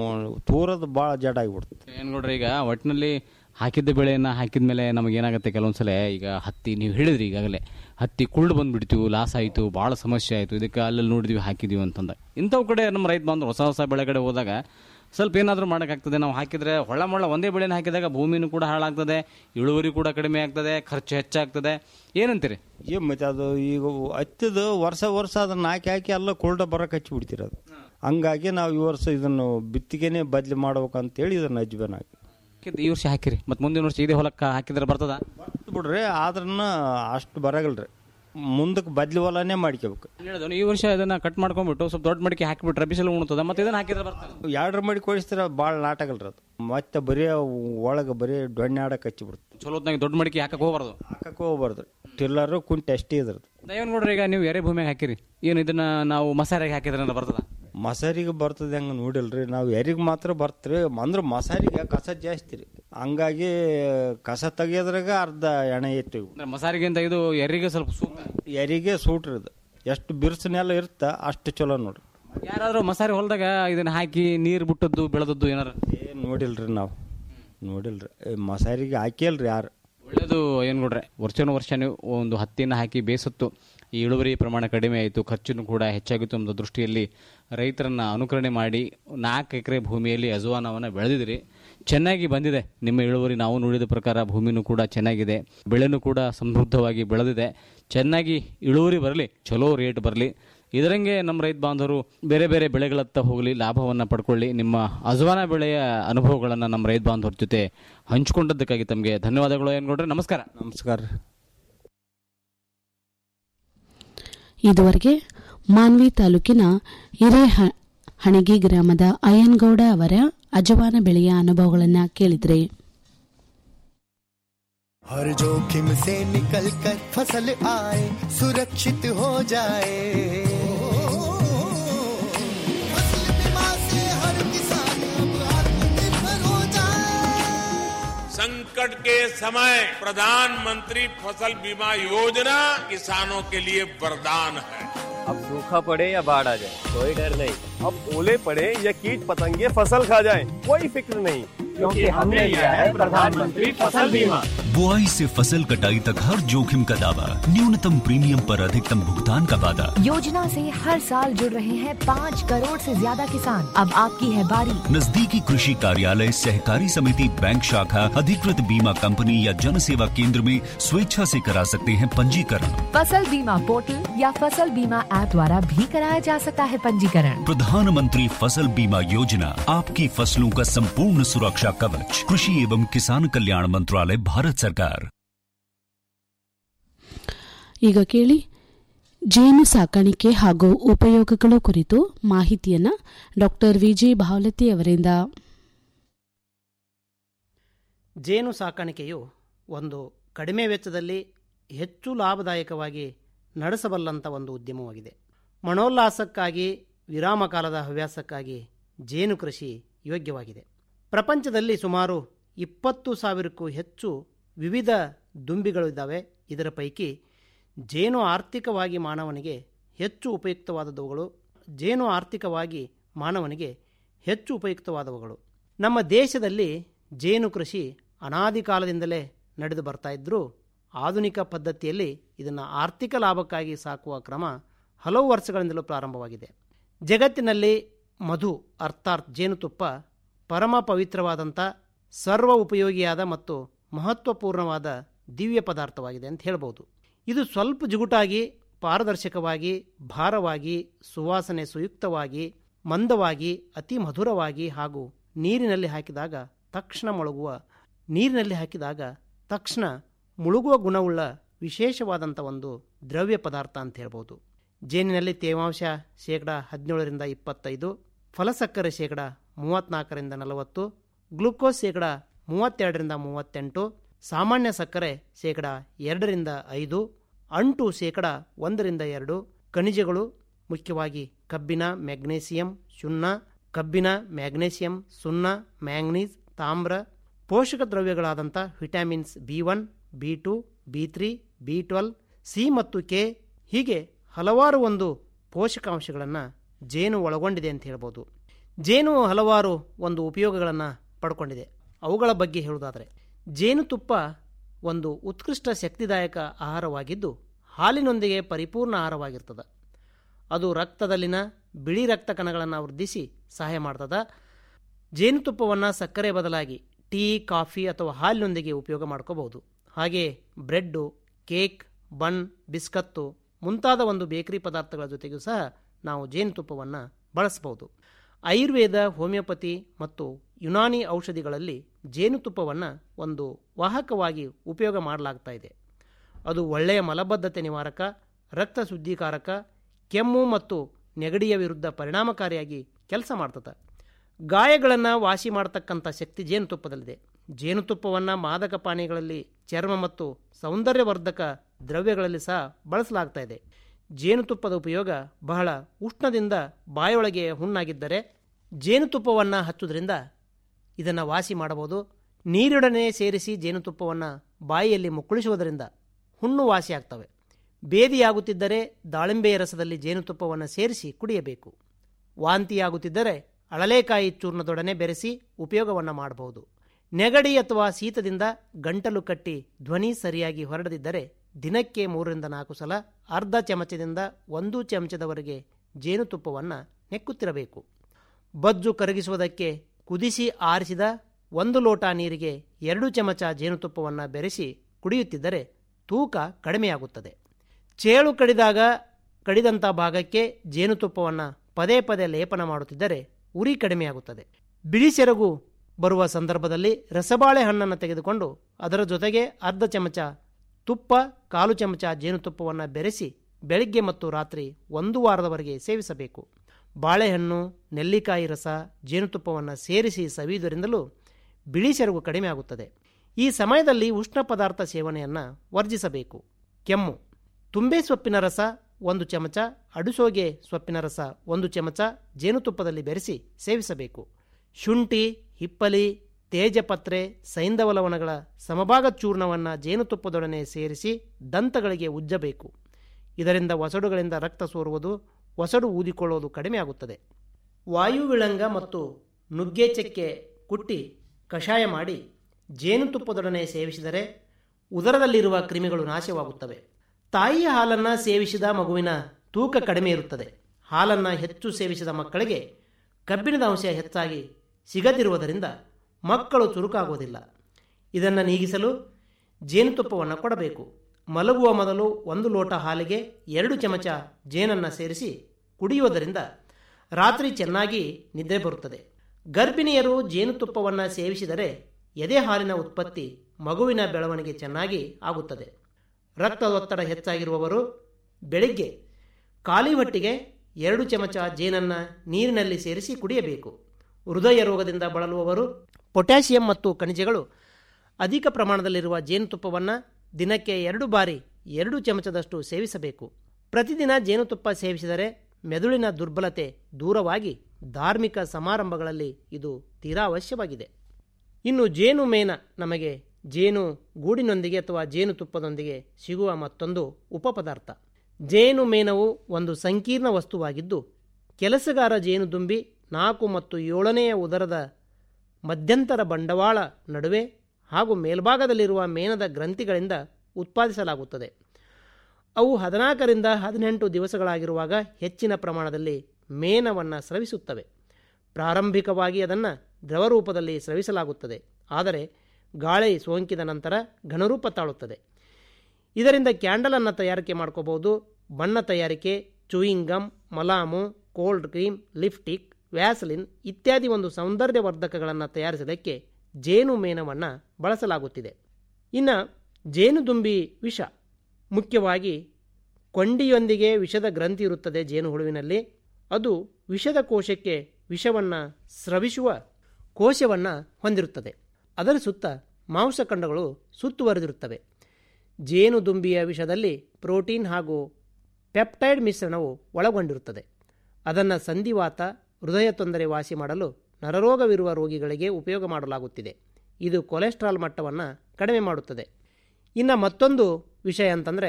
ತೂರದು ಭಾಳ ಜಡ ಆಗಿಬಿಡ್ತದೆ ಏನ್ ನೋಡ್ರಿ ಈಗ ಒಟ್ಟಿನಲ್ಲಿ ಹಾಕಿದ್ದ ಬೆಳೆಯನ್ನ ಹಾಕಿದ ಮೇಲೆ ನಮಗೆ ಏನಾಗುತ್ತೆ ಕೆಲವೊಂದ್ಸಲ ಈಗ ಹತ್ತಿ ನೀವು ಹೇಳಿದ್ರಿ ಈಗಾಗಲೇ ಹತ್ತಿ ಕುಳ್ಳು ಬಂದ್ಬಿಡ್ತೀವಿ ಲಾಸ್ ಆಯಿತು ಭಾಳ ಸಮಸ್ಯೆ ಆಯಿತು ಇದಕ್ಕೆ ಅಲ್ಲಲ್ಲಿ ನೋಡಿದ್ವಿ ಹಾಕಿದೀವಿ ಅಂತಂದ ಇಂಥವು ಕಡೆ ನಮ್ಮ ರೈತ ಬಂದ್ರು ಹೊಸ ಹೊಸ ಬೆಳೆ ಕಡೆ ಹೋದಾಗ ಸ್ವಲ್ಪ ಏನಾದರೂ ಮಾಡೋಕ್ಕಾಗ್ತದೆ ನಾವು ಹಾಕಿದ್ರೆ ಹೊಳ ಮೊಳ ಒಂದೇ ಬೆಳೆನ ಹಾಕಿದಾಗ ಭೂಮಿನೂ ಕೂಡ ಹಾಳಾಗ್ತದೆ ಇಳುವರಿ ಕೂಡ ಕಡಿಮೆ ಆಗ್ತದೆ ಖರ್ಚು ಹೆಚ್ಚಾಗ್ತದೆ ಏನಂತೀರಿ ಏನು ಮತ್ತೆ ಅದು ಈಗ ಹತ್ತಿದ ವರ್ಷ ವರ್ಷ ಅದನ್ನ ಹಾಕಿ ಹಾಕಿ ಎಲ್ಲ ಕುಲ್ಡ ಬರಕ್ಕೆ ಹಚ್ಚಿ ಬಿಡ್ತೀರಿ ಅದು ಹಂಗಾಗಿ ನಾವು ಈ ವರ್ಷ ಇದನ್ನು ಬಿತ್ತಿಗೆನೇ ಬದಲಿ ಮಾಡ್ಬೇಕಂತೇಳಿ ಇದನ್ನು ಹಜ್ಬೇನ್ ಹಾಕಿ ಹಾಕಿದ್ದು ಈ ವರ್ಷ ಹಾಕಿರಿ ಮತ್ತು ಮುಂದಿನ ವರ್ಷ ಇದೇ ಹೊಲಕ್ಕೆ ಹಾಕಿದ್ರೆ ಬರ್ತದ ಬಿಡ್ರಿ ಆದ್ರನ್ನ ಅಷ್ಟು ಬರಗಲ್ರಿ ಮುಂದಕ್ಕೆ ಬದ್ಲಿ ಹೊಲನೇ ಮಾಡ್ಕೋಬೇಕು ಹೇಳಿದನು ಈ ವರ್ಷ ಇದನ್ನ ಕಟ್ ಮಾಡ್ಕೊಂಡ್ಬಿಟ್ಟು ಸ್ವಲ್ಪ ದೊಡ್ಡ ಮಡಿಕೆ ಹಾಕಿಬಿಟ್ರೆ ಬಿಸಿಲು ಉಣ್ತದ ಮತ್ತೆ ಇದನ್ನ ಹಾಕಿದ್ರೆ ಬರ್ತದೆ ಎರಡರ ಮಾಡಿ ಕೊಡಿಸ್ತೀರ ಭಾಳ ನಾಟಕಲ್ರಿ ಅದು ಮತ್ತೆ ಬರೀ ಒಳಗೆ ಬರೀ ಡೊಣ್ಣೆ ಆಡಕ್ಕೆ ಹಚ್ಚಿಬಿಡ್ತು ಚಲೋ ಹೊತ್ನಾಗ ದೊಡ್ಡ ಮಡಿಕೆ ಹಾಕಕ್ಕೆ ಹೋಗ್ಬಾರ್ದು ಹಾಕಕ್ಕೆ ಹೋಗ್ಬಾರ್ದು ಟಿಲ್ಲರು ಕುಂಟೆ ಅಷ್ಟೇ ಇದ್ರದ್ದು ಏನು ನೋಡ್ರಿ ಈಗ ನೀವು ಎರೆ ಭೂಮಿಯಾಗ ಹಾಕಿರಿ ಏನು ಇದನ್ನ ನಾವು ಮಸಾರೆಗೆ ಹಾಕಿದ್ರೆ ಬರ್ತದ ಮಸಾರಿಗೆ ಬರ್ತದೆ ಹಂಗೆ ನೋಡಿಲ್ರಿ ನಾವು ಯಾರಿಗೆ ಮಾತ್ರ ಬರ್ತ್ರಿ ಅಂದ್ರೆ ಮಸಾರಿಗೆ ಕಸ ಜಾಸ್ತಿ ರೀ ಹಂಗಾಗಿ ಕಸ ತೆಗಿಯೋದ್ರಾಗ ಅರ್ಧ ಎಣೆ ಎತ್ತಿವು ಅಂದ್ರೆ ಮಸಾರಿಗಿಂತ ಇದು ಎರಿಗೆ ಸ್ವಲ್ಪ ಸೂಕ್ತ ಯಾರಿಗೆ ಸೂಟ್ರಿ ಇದು ಎಷ್ಟು ಬಿರ್ಸನೆಲ್ಲ ಇರುತ್ತ ಅಷ್ಟು ಚಲೋ ನೋಡ್ರಿ ಯಾರಾದ್ರೂ ಮಸಾರಿ ಹೊಲದಾಗ ಇದನ್ನ ಹಾಕಿ ನೀರು ಬಿಟ್ಟದ್ದು ಬೆಳೆದದ್ದು ಏನಾರ ಏನು ನೋಡಿಲ್ರಿ ನಾವು ನೋಡಿಲ್ರಿ ಏ, ಮಸಾರಿಗೆ ಹಾಕಿಲ್ರಿ ಯಾರು ಒಳ್ಳೇದು ಏನು ನೋಡ್ರೆ ವರ್ಷನೂ ವರ್ಷ ನೀವು ಒಂದು ಹತ್ತಿನ ಹಾಕಿ ಬೇಸತ್ತು ಈ ಇಳುವರಿ ಪ್ರಮಾಣ ಕಡಿಮೆ ಆಯಿತು ಖರ್ಚನ್ನು ಕೂಡ ಹೆಚ್ಚಾಗಿತ್ತು ಅನ್ನೋ ದೃಷ್ಟಿಯಲ್ಲಿ ರೈತರನ್ನ ಅನುಕರಣೆ ಮಾಡಿ ನಾಲ್ಕು ಎಕರೆ ಭೂಮಿಯಲ್ಲಿ ಅಜವಾನವನ್ನು ಬೆಳೆದಿದ್ರಿ ಚೆನ್ನಾಗಿ ಬಂದಿದೆ ನಿಮ್ಮ ಇಳುವರಿ ನಾವು ನೋಡಿದ ಪ್ರಕಾರ ಭೂಮಿನೂ ಕೂಡ ಚೆನ್ನಾಗಿದೆ ಬೆಳೆನೂ ಕೂಡ ಸಮೃದ್ಧವಾಗಿ ಬೆಳೆದಿದೆ ಚೆನ್ನಾಗಿ ಇಳುವರಿ ಬರಲಿ ಚಲೋ ರೇಟ್ ಬರಲಿ ಇದರಂಗೆ ನಮ್ಮ ರೈತ ಬಾಂಧವರು ಬೇರೆ ಬೇರೆ ಬೆಳೆಗಳತ್ತ ಹೋಗಲಿ ಲಾಭವನ್ನು ಪಡ್ಕೊಳ್ಳಿ ನಿಮ್ಮ ಅಜವಾನ ಬೆಳೆಯ ಅನುಭವಗಳನ್ನು ನಮ್ಮ ರೈತ ಬಾಂಧವರ ಜೊತೆ ಹಂಚಿಕೊಂಡದ್ದಕ್ಕಾಗಿ ತಮಗೆ ಧನ್ಯವಾದಗಳು ಏನು ನೋಡ್ರಿ ನಮಸ್ಕಾರ ನಮಸ್ಕಾರ ರೀ ಇದುವರೆಗೆ ಮಾನ್ವಿ ತಾಲೂಕಿನ ಹಿರೇಹ ಹಣಗಿ ಗ್ರಾಮದ ಅಯ್ಯನಗೌಡ ಅವರ ಅಜವಾನ ಬೆಳೆಯ ಅನುಭವಗಳನ್ನು ಕೇಳಿದ್ರಿ हर जोखिम से निकल कर फसल आए सुरक्षित हो जाए फसल बीमा से हर किसान अब आत्मनिर्भर हो जाए संकट के समय प्रधानमंत्री फसल बीमा योजना किसानों के लिए वरदान है अब सूखा पड़े या बाढ़ आ जाए कोई डर नहीं अब ओले पड़े या कीट पतंगे फसल खा जाए कोई फिक्र नहीं क्योंकि हमने लिया है प्रधानमंत्री फसल बीमा बुआई से फसल कटाई तक हर जोखिम का दावा न्यूनतम प्रीमियम पर अधिकतम भुगतान का वादा योजना से हर साल जुड़ रहे हैं पाँच करोड़ से ज्यादा किसान अब आपकी है बारी नजदीकी कृषि कार्यालय सहकारी समिति बैंक शाखा अधिकृत बीमा कंपनी या जन सेवा केंद्र में स्वेच्छा से करा सकते हैं पंजीकरण फसल बीमा पोर्टल या फसल बीमा ऐप द्वारा भी कराया जा सकता है पंजीकरण प्रधानमंत्री फसल बीमा योजना आपकी फसलों का संपूर्ण सुरक्षा कवच कृषि एवं किसान कल्याण मंत्रालय भारत सरकार ಈಗ ಕೇಳಿ ಜೇನು ಸಾಕಾಣಿಕೆ ಹಾಗೂ ಉಪಯೋಗಗಳು ಕುರಿತು ಮಾಹಿತಿಯನ್ನ ಡಾಕ್ಟರ್ ವಿಜಿ ಭಾವಲತಿ ಅವರಿಂದ ಜೇನು ಸಾಕಾಣಿಕೆಯು ಒಂದು ಕಡಿಮೆ ವೆಚ್ಚದಲ್ಲಿ ಹೆಚ್ಚು ಲಾಭದಾಯಕವಾಗಿ ನಡೆಸಬಲ್ಲಂಥ ಒಂದು ಉದ್ಯಮವಾಗಿದೆ ಮನೋಲ್ಲಾಸಕ್ಕಾಗಿ ವಿರಾಮ ಕಾಲದ ಹವ್ಯಾಸಕ್ಕಾಗಿ ಜೇನು ಕೃಷಿ ಯೋಗ್ಯವಾಗಿದೆ ಪ್ರಪಂಚದಲ್ಲಿ ಸುಮಾರು ಇಪ್ಪತ್ತು ಸಾವಿರಕ್ಕೂ ಹೆಚ್ಚು ವಿವಿಧ ದುಂಬಿಗಳು ಇದ್ದಾವೆ ಇದರ ಪೈಕಿ ಜೇನು ಆರ್ಥಿಕವಾಗಿ ಮಾನವನಿಗೆ ಹೆಚ್ಚು ಉಪಯುಕ್ತವಾದವುಗಳು ಜೇನು ಆರ್ಥಿಕವಾಗಿ ಮಾನವನಿಗೆ ಹೆಚ್ಚು ಉಪಯುಕ್ತವಾದವುಗಳು ನಮ್ಮ ದೇಶದಲ್ಲಿ ಜೇನು ಕೃಷಿ ಅನಾದಿ ಕಾಲದಿಂದಲೇ ನಡೆದು ಬರ್ತಾ ಇದ್ದರೂ ಆಧುನಿಕ ಪದ್ಧತಿಯಲ್ಲಿ ಇದನ್ನು ಆರ್ಥಿಕ ಲಾಭಕ್ಕಾಗಿ ಸಾಕುವ ಕ್ರಮ ಹಲವು ವರ್ಷಗಳಿಂದಲೂ ಪ್ರಾರಂಭವಾಗಿದೆ ಜಗತ್ತಿನಲ್ಲಿ ಮಧು ಅರ್ಥಾತ್ ಜೇನುತುಪ್ಪ ಪರಮ ಪವಿತ್ರವಾದಂಥ ಸರ್ವ ಉಪಯೋಗಿಯಾದ ಮತ್ತು ಮಹತ್ವಪೂರ್ಣವಾದ ದಿವ್ಯ ಪದಾರ್ಥವಾಗಿದೆ ಅಂತ ಹೇಳ್ಬೋದು ಇದು ಸ್ವಲ್ಪ ಜಿಗುಟಾಗಿ ಪಾರದರ್ಶಕವಾಗಿ ಭಾರವಾಗಿ ಸುವಾಸನೆ ಸುಯುಕ್ತವಾಗಿ ಮಂದವಾಗಿ ಅತಿ ಮಧುರವಾಗಿ ಹಾಗೂ ನೀರಿನಲ್ಲಿ ಹಾಕಿದಾಗ ತಕ್ಷಣ ಮೊಳಗುವ ನೀರಿನಲ್ಲಿ ಹಾಕಿದಾಗ ತಕ್ಷಣ ಮುಳುಗುವ ಗುಣವುಳ್ಳ ವಿಶೇಷವಾದಂಥ ಒಂದು ದ್ರವ್ಯ ಪದಾರ್ಥ ಅಂತ ಹೇಳ್ಬೋದು ಜೇನಿನಲ್ಲಿ ತೇವಾಂಶ ಶೇಕಡ ಹದಿನೇಳರಿಂದ ಇಪ್ಪತ್ತೈದು ಫಲಸಕ್ಕರೆ ಶೇಕಡ ಮೂವತ್ತ್ನಾಲ್ಕರಿಂದ ನಲವತ್ತು ಗ್ಲುಕೋಸ್ ಶೇಕಡ ಮೂವತ್ತೆರಡರಿಂದ ಮೂವತ್ತೆಂಟು ಸಾಮಾನ್ಯ ಸಕ್ಕರೆ ಶೇಕಡ ಎರಡರಿಂದ ಐದು ಅಂಟು ಶೇಕಡ ಒಂದರಿಂದ ಎರಡು ಖನಿಜಗಳು ಮುಖ್ಯವಾಗಿ ಕಬ್ಬಿಣ ಮ್ಯಾಗ್ನೇಸಿಯಂ ಸುಣ್ಣ ಕಬ್ಬಿಣ ಮ್ಯಾಗ್ನೇಸಿಯಂ ಸುಣ್ಣ ಮ್ಯಾಂಗ್ನೀಸ್ ತಾಮ್ರ ಪೋಷಕ ದ್ರವ್ಯಗಳಾದಂಥ vitamins B one B two B three B twelve C ಮತ್ತು ಕೆ ಹೀಗೆ ಹಲವಾರು ಒಂದು ಪೋಷಕಾಂಶಗಳನ್ನು ಜೇನು ಒಳಗೊಂಡಿದೆ ಅಂತ ಹೇಳ್ಬೋದು ಜೇನು ಹಲವಾರು ಒಂದು ಉಪಯೋಗಗಳನ್ನು ಪಡ್ಕೊಂಡಿದೆ ಅವುಗಳ ಬಗ್ಗೆ ಹೇಳುವುದಾದರೆ ಜೇನುತುಪ್ಪ ಒಂದು ಉತ್ಕೃಷ್ಟ ಶಕ್ತಿದಾಯಕ ಆಹಾರವಾಗಿದ್ದು ಹಾಲಿನೊಂದಿಗೆ ಪರಿಪೂರ್ಣ ಆಹಾರವಾಗಿರ್ತದೆ ಅದು ರಕ್ತದಲ್ಲಿನ ಬಿಳಿ ರಕ್ತ ಕಣಗಳನ್ನು ವೃದ್ಧಿಸಿ ಸಹಾಯ ಮಾಡ್ತದ ಜೇನುತುಪ್ಪವನ್ನು ಸಕ್ಕರೆ ಬದಲಾಗಿ ಟೀ ಕಾಫಿ ಅಥವಾ ಹಾಲಿನೊಂದಿಗೆ ಉಪಯೋಗ ಮಾಡ್ಕೋಬಹುದು ಹಾಗೆ ಬ್ರೆಡ್ಡು ಕೇಕ್ ಬನ್ ಬಿಸ್ಕತ್ತು ಮುಂತಾದ ಒಂದು ಬೇಕರಿ ಪದಾರ್ಥಗಳ ಜೊತೆಗೂ ಸಹ ನಾವು ಜೇನುತುಪ್ಪವನ್ನು ಬಳಸಬಹುದು ಆಯುರ್ವೇದ ಹೋಮಿಯೋಪತಿ ಮತ್ತು ಯುನಾನಿ ಔಷಧಿಗಳಲ್ಲಿ ಜೇನುತುಪ್ಪವನ್ನು ಒಂದು ವಾಹಕವಾಗಿ ಉಪಯೋಗ ಮಾಡಲಾಗ್ತಾ ಇದೆ ಅದು ಒಳ್ಳೆಯ ಮಲಬದ್ಧತೆ ನಿವಾರಕ ರಕ್ತ ಶುದ್ಧೀಕಾರಕ ಕೆಮ್ಮು ಮತ್ತು ನೆಗಡಿಯ ವಿರುದ್ಧ ಪರಿಣಾಮಕಾರಿಯಾಗಿ ಕೆಲಸ ಮಾಡ್ತದೆ ಗಾಯಗಳನ್ನು ವಾಸಿ ಮಾಡತಕ್ಕಂಥ ಶಕ್ತಿ ಜೇನುತುಪ್ಪದಲ್ಲಿದೆ ಜೇನುತುಪ್ಪವನ್ನು ಮಾದಕ ಪಾನೀಯಗಳಲ್ಲಿ ಚರ್ಮ ಮತ್ತು ಸೌಂದರ್ಯವರ್ಧಕ ದ್ರವ್ಯಗಳಲ್ಲಿ ಸಹ ಬಳಸಲಾಗ್ತಾ ಇದೆ ಜೇನುತುಪ್ಪದ ಉಪಯೋಗ ಬಹಳ ಉಷ್ಣದಿಂದ ಬಾಯೊಳಗೆ ಹುಣ್ಣಾಗಿದ್ದರೆ ಜೇನುತುಪ್ಪವನ್ನು ಹಚ್ಚುವುದರಿಂದ ಇದನ್ನು ವಾಸಿ ಮಾಡಬಹುದು ನೀರೊಡನೆ ಸೇರಿಸಿ ಜೇನುತುಪ್ಪವನ್ನು ಬಾಯಿಯಲ್ಲಿ ಮುಕ್ಕಳಿಸುವುದರಿಂದ ಹುಣ್ಣು ವಾಸಿಯಾಗ್ತವೆ ಬೇದಿಯಾಗುತ್ತಿದ್ದರೆ ದಾಳಿಂಬೆಯ ರಸದಲ್ಲಿ ಜೇನುತುಪ್ಪವನ್ನು ಸೇರಿಸಿ ಕುಡಿಯಬೇಕು ವಾಂತಿಯಾಗುತ್ತಿದ್ದರೆ ಅಳಲೇಕಾಯಿ ಚೂರ್ಣದೊಡನೆ ಬೆರೆಸಿ ಉಪಯೋಗವನ್ನು ಮಾಡಬಹುದು ನೆಗಡಿ ಅಥವಾ ಶೀತದಿಂದ ಗಂಟಲು ಕಟ್ಟಿ ಧ್ವನಿ ಸರಿಯಾಗಿ ಹೊರಡದಿದ್ದರೆ ದಿನಕ್ಕೆ ಮೂರರಿಂದ ನಾಲ್ಕು ಸಲ ಅರ್ಧ ಚಮಚದಿಂದ ಒಂದು ಚಮಚದವರೆಗೆ ಜೇನುತುಪ್ಪವನ್ನು ನೆಕ್ಕುತ್ತಿರಬೇಕು ಬಜ್ಜು ಕರಗಿಸುವುದಕ್ಕೆ ಕುದಿಸಿ ಆರಿಸಿದ ಒಂದು ಲೋಟ ನೀರಿಗೆ ಎರಡು ಚಮಚ ಜೇನುತುಪ್ಪವನ್ನು ಬೆರೆಸಿ ಕುಡಿಯುತ್ತಿದ್ದರೆ ತೂಕ ಕಡಿಮೆಯಾಗುತ್ತದೆ ಚೇಳು ಕಡಿದಾಗ ಕಡಿದಂಥ ಭಾಗಕ್ಕೆ ಜೇನುತುಪ್ಪವನ್ನು ಪದೇ ಪದೇ ಲೇಪನ ಮಾಡುತ್ತಿದ್ದರೆ ಉರಿ ಕಡಿಮೆಯಾಗುತ್ತದೆ ಬಿಳಿ ಸೆರಗು ಬರುವ ಸಂದರ್ಭದಲ್ಲಿ ರಸಬಾಳೆ ಹಣ್ಣನ್ನು ತೆಗೆದುಕೊಂಡು ಅದರ ಜೊತೆಗೆ ಅರ್ಧ ಚಮಚ ತುಪ್ಪ ಕಾಲು ಚಮಚ ಜೇನುತುಪ್ಪವನ್ನು ಬೆರೆಸಿ ಬೆಳಿಗ್ಗೆ ಮತ್ತು ರಾತ್ರಿ ಒಂದು ವಾರದವರೆಗೆ ಸೇವಿಸಬೇಕು ಬಾಳೆಹಣ್ಣು ನೆಲ್ಲಿಕಾಯಿ ರಸ ಜೇನುತುಪ್ಪವನ್ನು ಸೇರಿಸಿ ಸವಿಯುವುದರಿಂದಲೂ ಬಿಳಿ ಸೆರಗು ಕಡಿಮೆ ಆಗುತ್ತದೆ ಈ ಸಮಯದಲ್ಲಿ ಉಷ್ಣ ಪದಾರ್ಥ ಸೇವನೆಯನ್ನು ವರ್ಜಿಸಬೇಕು ಕೆಮ್ಮು ತುಂಬೆ ಸೊಪ್ಪಿನ ರಸ ಒಂದು ಚಮಚ ಅಡುಸೋಗೆ ಸೊಪ್ಪಿನ ರಸ ಒಂದು ಚಮಚ ಜೇನುತುಪ್ಪದಲ್ಲಿ ಬೆರೆಸಿ ಸೇವಿಸಬೇಕು ಶುಂಠಿ ಹಿಪ್ಪಲಿ ತೇಜಪತ್ರೆ ಸೈಂಧವ ಲವಣಗಳ ಸಮಭಾಗ ಚೂರ್ಣವನ್ನು ಜೇನುತುಪ್ಪದೊಡನೆ ಸೇರಿಸಿ ದಂತಗಳಿಗೆ ಉಜ್ಜಬೇಕು ಇದರಿಂದ ಒಸಡುಗಳಿಂದ ರಕ್ತ ಸೋರುವುದು ಒಸಡು ಊದಿಕೊಳ್ಳುವುದು ಕಡಿಮೆ ಆಗುತ್ತದೆ ವಾಯುವಿಳಂಗ ಮತ್ತು ನುಗ್ಗೆ ಚಕ್ಕೆ ಕುಟ್ಟಿ ಕಷಾಯ ಮಾಡಿ ಜೇನುತುಪ್ಪದೊಡನೆ ಸೇವಿಸಿದರೆ ಉದರದಲ್ಲಿರುವ ಕ್ರಿಮಿಗಳು ನಾಶವಾಗುತ್ತವೆ ತಾಯಿಯ ಹಾಲನ್ನು ಸೇವಿಸಿದ ಮಗುವಿನ ತೂಕ ಕಡಿಮೆ ಇರುತ್ತದೆ ಹಾಲನ್ನು ಹೆಚ್ಚು ಸೇವಿಸಿದ ಮಕ್ಕಳಿಗೆ ಕಬ್ಬಿಣದ ಅಂಶ ಹೆಚ್ಚಾಗಿ ಸಿಗದಿರುವುದರಿಂದ ಮಕ್ಕಳು ಚುರುಕಾಗುವುದಿಲ್ಲ ಇದನ್ನು ನೀಗಿಸಲು ಜೇನುತುಪ್ಪವನ್ನು ಕೊಡಬೇಕು ಮಲಗುವ ಮೊದಲು ಒಂದು ಲೋಟ ಹಾಲಿಗೆ ಎರಡು ಚಮಚ ಜೇನನ್ನು ಸೇರಿಸಿ ಕುಡಿಯುವುದರಿಂದ ರಾತ್ರಿ ಚೆನ್ನಾಗಿ ನಿದ್ರೆ ಬರುತ್ತದೆ ಗರ್ಭಿಣಿಯರು ಜೇನುತುಪ್ಪವನ್ನು ಸೇವಿಸಿದರೆ ಎದೆ ಹಾಲಿನ ಉತ್ಪತ್ತಿ ಮಗುವಿನ ಬೆಳವಣಿಗೆ ಚೆನ್ನಾಗಿ ಆಗುತ್ತದೆ ರಕ್ತದೊತ್ತಡ ಹೆಚ್ಚಾಗಿರುವವರು ಬೆಳಿಗ್ಗೆ ಖಾಲಿ ಹೊಟ್ಟಿಗೆ ಎರಡು ಚಮಚ ಜೇನನ್ನು ನೀರಿನಲ್ಲಿ ಸೇರಿಸಿ ಕುಡಿಯಬೇಕು ಹೃದಯ ರೋಗದಿಂದ ಬಳಲುವವರು ಪೊಟ್ಯಾಷಿಯಂ ಮತ್ತು ಖನಿಜಗಳು ಅಧಿಕ ಪ್ರಮಾಣದಲ್ಲಿರುವ ಜೇನುತುಪ್ಪವನ್ನು ದಿನಕ್ಕೆ ಎರಡು ಬಾರಿ ಎರಡು ಚಮಚದಷ್ಟು ಸೇವಿಸಬೇಕು ಪ್ರತಿದಿನ ಜೇನುತುಪ್ಪ ಸೇವಿಸಿದರೆ ಮೆದುಳಿನ ದುರ್ಬಲತೆ ದೂರವಾಗಿ ಧಾರ್ಮಿಕ ಸಮಾರಂಭಗಳಲ್ಲಿ ಇದು ತೀರಾ ಅವಶ್ಯವಾಗಿದೆ ಇನ್ನು ಜೇನು ಮೇನ ನಮಗೆ ಜೇನು ಗೂಡಿನೊಂದಿಗೆ ಅಥವಾ ಜೇನುತುಪ್ಪದೊಂದಿಗೆ ಸಿಗುವ ಮತ್ತೊಂದು ಉಪಪದಾರ್ಥ ಜೇನು ಮೇನವು ಒಂದು ಸಂಕೀರ್ಣ ವಸ್ತುವಾಗಿದ್ದು ಕೆಲಸಗಾರ ಜೇನುದುಂಬಿ ನಾಲ್ಕು ಮತ್ತು ಏಳನೆಯ ಉದರದ ಮಧ್ಯಂತರ ಬಂಡವಾಳ ನಡುವೆ ಹಾಗೂ ಮೇಲ್ಭಾಗದಲ್ಲಿರುವ ಮೇನದ ಗ್ರಂಥಿಗಳಿಂದ ಉತ್ಪಾದಿಸಲಾಗುತ್ತದೆ ಅವು ಹದಿನಾಲ್ಕರಿಂದ ಹದಿನೆಂಟು ದಿವಸಗಳಾಗಿರುವಾಗ ಹೆಚ್ಚಿನ ಪ್ರಮಾಣದಲ್ಲಿ ಮೇನವನ್ನು ಸ್ರವಿಸುತ್ತವೆ ಪ್ರಾರಂಭಿಕವಾಗಿ ಅದನ್ನು ದ್ರವರೂಪದಲ್ಲಿ ಸ್ರವಿಸಲಾಗುತ್ತದೆ ಆದರೆ ಗಾಳಿ ಸೋಂಕಿದ ನಂತರ ಘನರೂಪ ತಾಳುತ್ತದೆ ಇದರಿಂದ ಕ್ಯಾಂಡಲನ್ನು ತಯಾರಿಕೆ ಮಾಡ್ಕೋಬಹುದು ಬಣ್ಣ ತಯಾರಿಕೆ ಚೂಯಿಂಗ್ ಗಮ್ ಮಲಾಮು ಕೋಲ್ಡ್ ಕ್ರೀಮ್ ಲಿಫ್ಟಿಕ್ ವ್ಯಾಸಲಿನ್ ಇತ್ಯಾದಿ ಒಂದು ಸೌಂದರ್ಯವರ್ಧಕಗಳನ್ನು ತಯಾರಿಸಲಿಕ್ಕೆ ಜೇನು ಮೇನವನ್ನು ಬಳಸಲಾಗುತ್ತಿದೆ ಇನ್ನು ಜೇನುದುಂಬಿ ವಿಷ ಮುಖ್ಯವಾಗಿ ಕೊಂಡಿಯೊಂದಿಗೆ ವಿಷದ ಗ್ರಂಥಿ ಇರುತ್ತದೆ ಜೇನುಹುಳುವಿನಲ್ಲಿ ಅದು ವಿಷದ ಕೋಶಕ್ಕೆ ವಿಷವನ್ನು ಸ್ರವಿಸುವ ಕೋಶವನ್ನು ಹೊಂದಿರುತ್ತದೆ ಅದರ ಸುತ್ತ ಮಾಂಸಖಂಡಗಳು ಸುತ್ತುವರೆದಿರುತ್ತವೆ ಜೇನುದುಂಬಿಯ ವಿಷದಲ್ಲಿ ಪ್ರೋಟೀನ್ ಹಾಗೂ ಪೆಪ್ಟೈಡ್ ಮಿಶ್ರಣವು ಒಳಗೊಂಡಿರುತ್ತದೆ ಅದನ್ನು ಸಂಧಿವಾತ ಹೃದಯ ತೊಂದರೆ ವಾಸಿ ಮಾಡಲು ನರರೋಗವಿರುವ ರೋಗಿಗಳಿಗೆ ಉಪಯೋಗ ಮಾಡಲಾಗುತ್ತಿದೆ ಇದು ಕೊಲೆಸ್ಟ್ರಾಲ್ ಮಟ್ಟವನ್ನು ಕಡಿಮೆ ಮಾಡುತ್ತದೆ ಇನ್ನು ಮತ್ತೊಂದು ವಿಷಯ ಅಂತಂದರೆ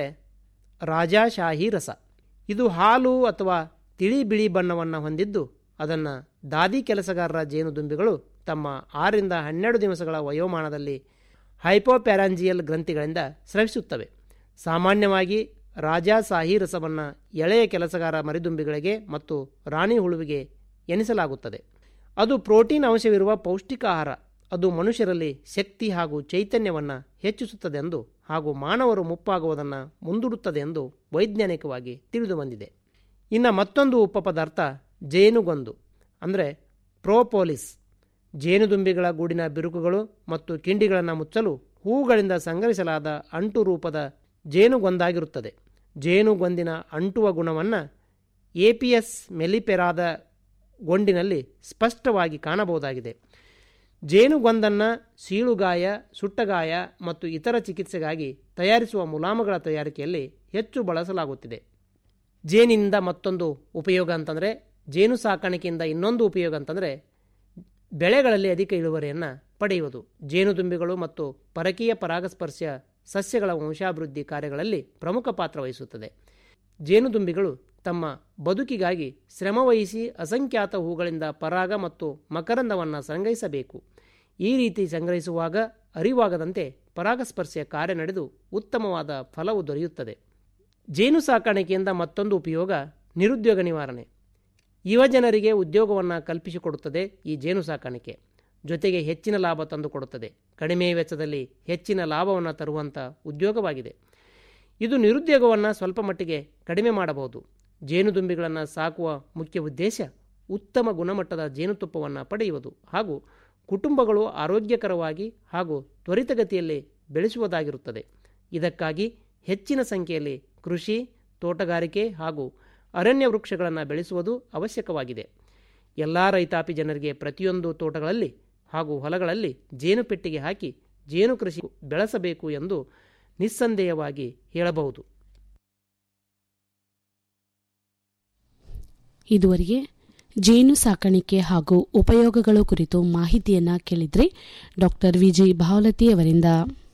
ರಾಜಾಶಾಹಿ ರಸ ಇದು ಹಾಲು ಅಥವಾ ತಿಳಿ ಬಿಳಿ ಬಣ್ಣವನ್ನು ಹೊಂದಿದ್ದು ಅದನ್ನು ದಾದಿ ಕೆಲಸಗಾರರ ಜೇನುದುಂಬಿಗಳು ತಮ್ಮ ಆರರಿಂದ ಹನ್ನೆರಡು ದಿವಸಗಳ ವಯೋಮಾನದಲ್ಲಿ ಹೈಪೋಪ್ಯಾರಾಂಜಿಯಲ್ ಗ್ರಂಥಿಗಳಿಂದ ಸ್ರವಿಸುತ್ತವೆ ಸಾಮಾನ್ಯವಾಗಿ ರಾಜಾಸಾಹಿ ರಸವನ್ನು ಎಳೆಯ ಕೆಲಸಗಾರ ಮರಿದುಂಬಿಗಳಿಗೆ ಮತ್ತು ರಾಣಿ ಹುಳುವಿಗೆ ಎನಿಸಲಾಗುತ್ತದೆ ಅದು ಪ್ರೋಟೀನ್ ಅಂಶವಿರುವ ಪೌಷ್ಟಿಕ ಆಹಾರ ಅದು ಮನುಷ್ಯರಲ್ಲಿ ಶಕ್ತಿ ಹಾಗೂ ಚೈತನ್ಯವನ್ನು ಹೆಚ್ಚಿಸುತ್ತದೆ ಎಂದು ಹಾಗೂ ಮಾನವರು ಮುಪ್ಪಾಗುವುದನ್ನು ಮುಂದೂಡುತ್ತದೆ ಎಂದು ವೈಜ್ಞಾನಿಕವಾಗಿ ತಿಳಿದು ಬಂದಿದೆ ಇನ್ನು ಮತ್ತೊಂದು ಉಪಪದಾರ್ಥ ಜೇನುಗೊಂದು ಅಂದರೆ ಪ್ರೋಪೋಲಿಸ್ ಜೇನುದುಂಬಿಗಳ ಗೂಡಿನ ಬಿರುಕುಗಳು ಮತ್ತು ಕಿಂಡಿಗಳನ್ನು ಮುಚ್ಚಲು ಹೂಗಳಿಂದ ಸಂಗ್ರಹಿಸಲಾದ ಅಂಟು ರೂಪದ ಜೇನುಗೊಂದಾಗಿರುತ್ತದೆ ಜೇನುಗೊಂದಿನ ಅಂಟುವ ಗುಣವನ್ನು ಎಪಿಎಸ್ ಮೆಲಿಪೆರಾದ ಗೊಂಡಿನಲ್ಲಿ ಸ್ಪಷ್ಟವಾಗಿ ಕಾಣಬಹುದಾಗಿದೆ ಜೇನುಗೊಂದನ್ನು ಸೀಳುಗಾಯ ಸುಟ್ಟಗಾಯ ಮತ್ತು ಇತರ ಚಿಕಿತ್ಸೆಗಾಗಿ ತಯಾರಿಸುವ ಮುಲಾಮುಗಳ ತಯಾರಿಕೆಯಲ್ಲಿ ಹೆಚ್ಚು ಬಳಸಲಾಗುತ್ತಿದೆ ಜೇನಿನಿಂದ ಮತ್ತೊಂದು ಉಪಯೋಗ ಅಂತಂದರೆ ಜೇನು ಸಾಕಾಣಿಕೆಯಿಂದ ಇನ್ನೊಂದು ಉಪಯೋಗ ಅಂತಂದರೆ ಬೆಳೆಗಳಲ್ಲಿ ಅಧಿಕ ಇಳುವರಿಯನ್ನು ಪಡೆಯುವುದು ಜೇನುದುಂಬಿಗಳು ಮತ್ತು ಪರಕೀಯ ಪರಾಗಸ್ಪರ್ಶ ಸಸ್ಯಗಳ ವಂಶಾಭಿವೃದ್ಧಿ ಕಾರ್ಯಗಳಲ್ಲಿ ಪ್ರಮುಖ ಪಾತ್ರ ವಹಿಸುತ್ತದೆ ಜೇನುದುಂಬಿಗಳು ತಮ್ಮ ಬದುಕಿಗಾಗಿ ಶ್ರಮವಹಿಸಿ ಅಸಂಖ್ಯಾತ ಹೂಗಳಿಂದ ಪರಾಗ ಮತ್ತು ಮಕರಂದವನ್ನು ಸಂಗ್ರಹಿಸಬೇಕು ಈ ರೀತಿ ಸಂಗ್ರಹಿಸುವಾಗ ಅರಿವಾಗದಂತೆ ಪರಾಗಸ್ಪರ್ಶ ಕಾರ್ಯ ನಡೆದು ಉತ್ತಮವಾದ ಫಲವು ದೊರೆಯುತ್ತದೆ ಜೇನು ಸಾಕಾಣಿಕೆಯಿಂದ ಮತ್ತೊಂದು ಉಪಯೋಗ ನಿರುದ್ಯೋಗ ನಿವಾರಣೆ ಯುವಜನರಿಗೆ ಉದ್ಯೋಗವನ್ನು ಕಲ್ಪಿಸಿಕೊಡುತ್ತದೆ ಈ ಜೇನು ಸಾಕಾಣಿಕೆ ಜೊತೆಗೆ ಹೆಚ್ಚಿನ ಲಾಭ ತಂದುಕೊಡುತ್ತದೆ ಕಡಿಮೆ ವೆಚ್ಚದಲ್ಲಿ ಹೆಚ್ಚಿನ ಲಾಭವನ್ನು ತರುವಂಥ ಉದ್ಯೋಗವಾಗಿದೆ ಇದು ನಿರುದ್ಯೋಗವನ್ನು ಸ್ವಲ್ಪ ಮಟ್ಟಿಗೆ ಕಡಿಮೆ ಮಾಡಬಹುದು ಜೇನುದುಂಬಿಗಳನ್ನು ಸಾಕುವ ಮುಖ್ಯ ಉದ್ದೇಶ ಉತ್ತಮ ಗುಣಮಟ್ಟದ ಜೇನುತುಪ್ಪವನ್ನು ಪಡೆಯುವುದು ಹಾಗೂ ಕುಟುಂಬಗಳು ಆರೋಗ್ಯಕರವಾಗಿ ಹಾಗೂ ತ್ವರಿತಗತಿಯಲ್ಲಿ ಬೆಳೆಸುವುದಾಗಿರುತ್ತದೆ ಇದಕ್ಕಾಗಿ ಹೆಚ್ಚಿನ ಸಂಖ್ಯೆಯಲ್ಲಿ ಕೃಷಿ ತೋಟಗಾರಿಕೆ ಹಾಗೂ ಅರಣ್ಯ ವೃಕ್ಷಗಳನ್ನು ಬೆಳೆಸುವುದು ಅವಶ್ಯಕವಾಗಿದೆ ಎಲ್ಲ ರೈತಾಪಿ ಜನರಿಗೆ ಪ್ರತಿಯೊಂದು ತೋಟಗಳಲ್ಲಿ ಹಾಗೂ ಹೊಲಗಳಲ್ಲಿ ಜೇನು ಪೆಟ್ಟಿಗೆ ಹಾಕಿ ಜೇನು ಕೃಷಿ ಬೆಳೆಸಬೇಕು ಎಂದು ನಿಸ್ಸಂದೇಹವಾಗಿ ಹೇಳಬಹುದು ಇದುವರೆಗೆ ಜೇನು ಸಾಕಾಣಿಕೆ ಹಾಗೂ ಉಪಯೋಗಗಳು ಕುರಿತು ಮಾಹಿತಿಯನ್ನ ಕೇಳಿದ್ರಿ ಡಾಕ್ಟರ್ ವಿಜಯ್ ಭಾವಲತಿ ಅವರಿಂದ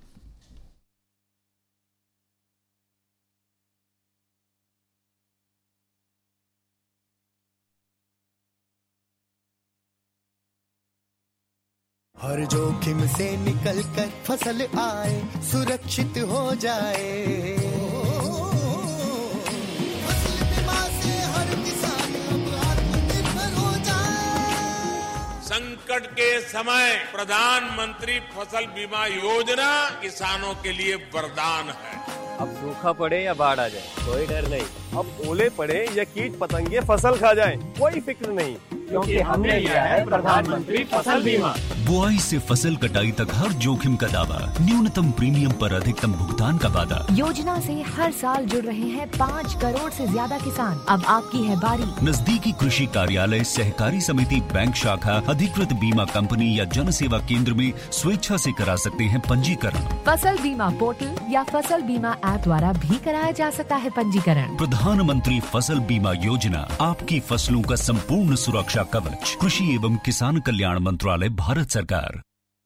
हर जोखिम से निकल कर फसल आए सुरक्षित हो जाए फसल बीमा से हर किसान अब आत्मनिर्भर हो जाए संकट के समय प्रधानमंत्री फसल बीमा योजना किसानों के लिए वरदान है अब सूखा पड़े या बाढ़ आ जाए कोई डर नहीं अब ओले पड़े या कीट पतंगे फसल खा जाए कोई फिक्र नहीं क्योंकि हमने लिया है प्रधानमंत्री फसल बीमा बुआई से फसल कटाई तक हर जोखिम का दावा न्यूनतम प्रीमियम पर अधिकतम भुगतान का वादा योजना से हर साल जुड़ रहे हैं पाँच करोड़ से ज्यादा किसान अब आपकी है बारी नजदीकी कृषि कार्यालय सहकारी समिति बैंक शाखा अधिकृत बीमा कंपनी या जन सेवा केंद्र में स्वेच्छा से करा सकते हैं पंजीकरण फसल बीमा पोर्टल या फसल बीमा ऐप द्वारा भी कराया जा सकता है पंजीकरण प्रधानमंत्री फसल बीमा योजना आपकी फसलों का संपूर्ण सुरक्षा कवच कृषि एवं किसान कल्याण मंत्रालय भारत सरकार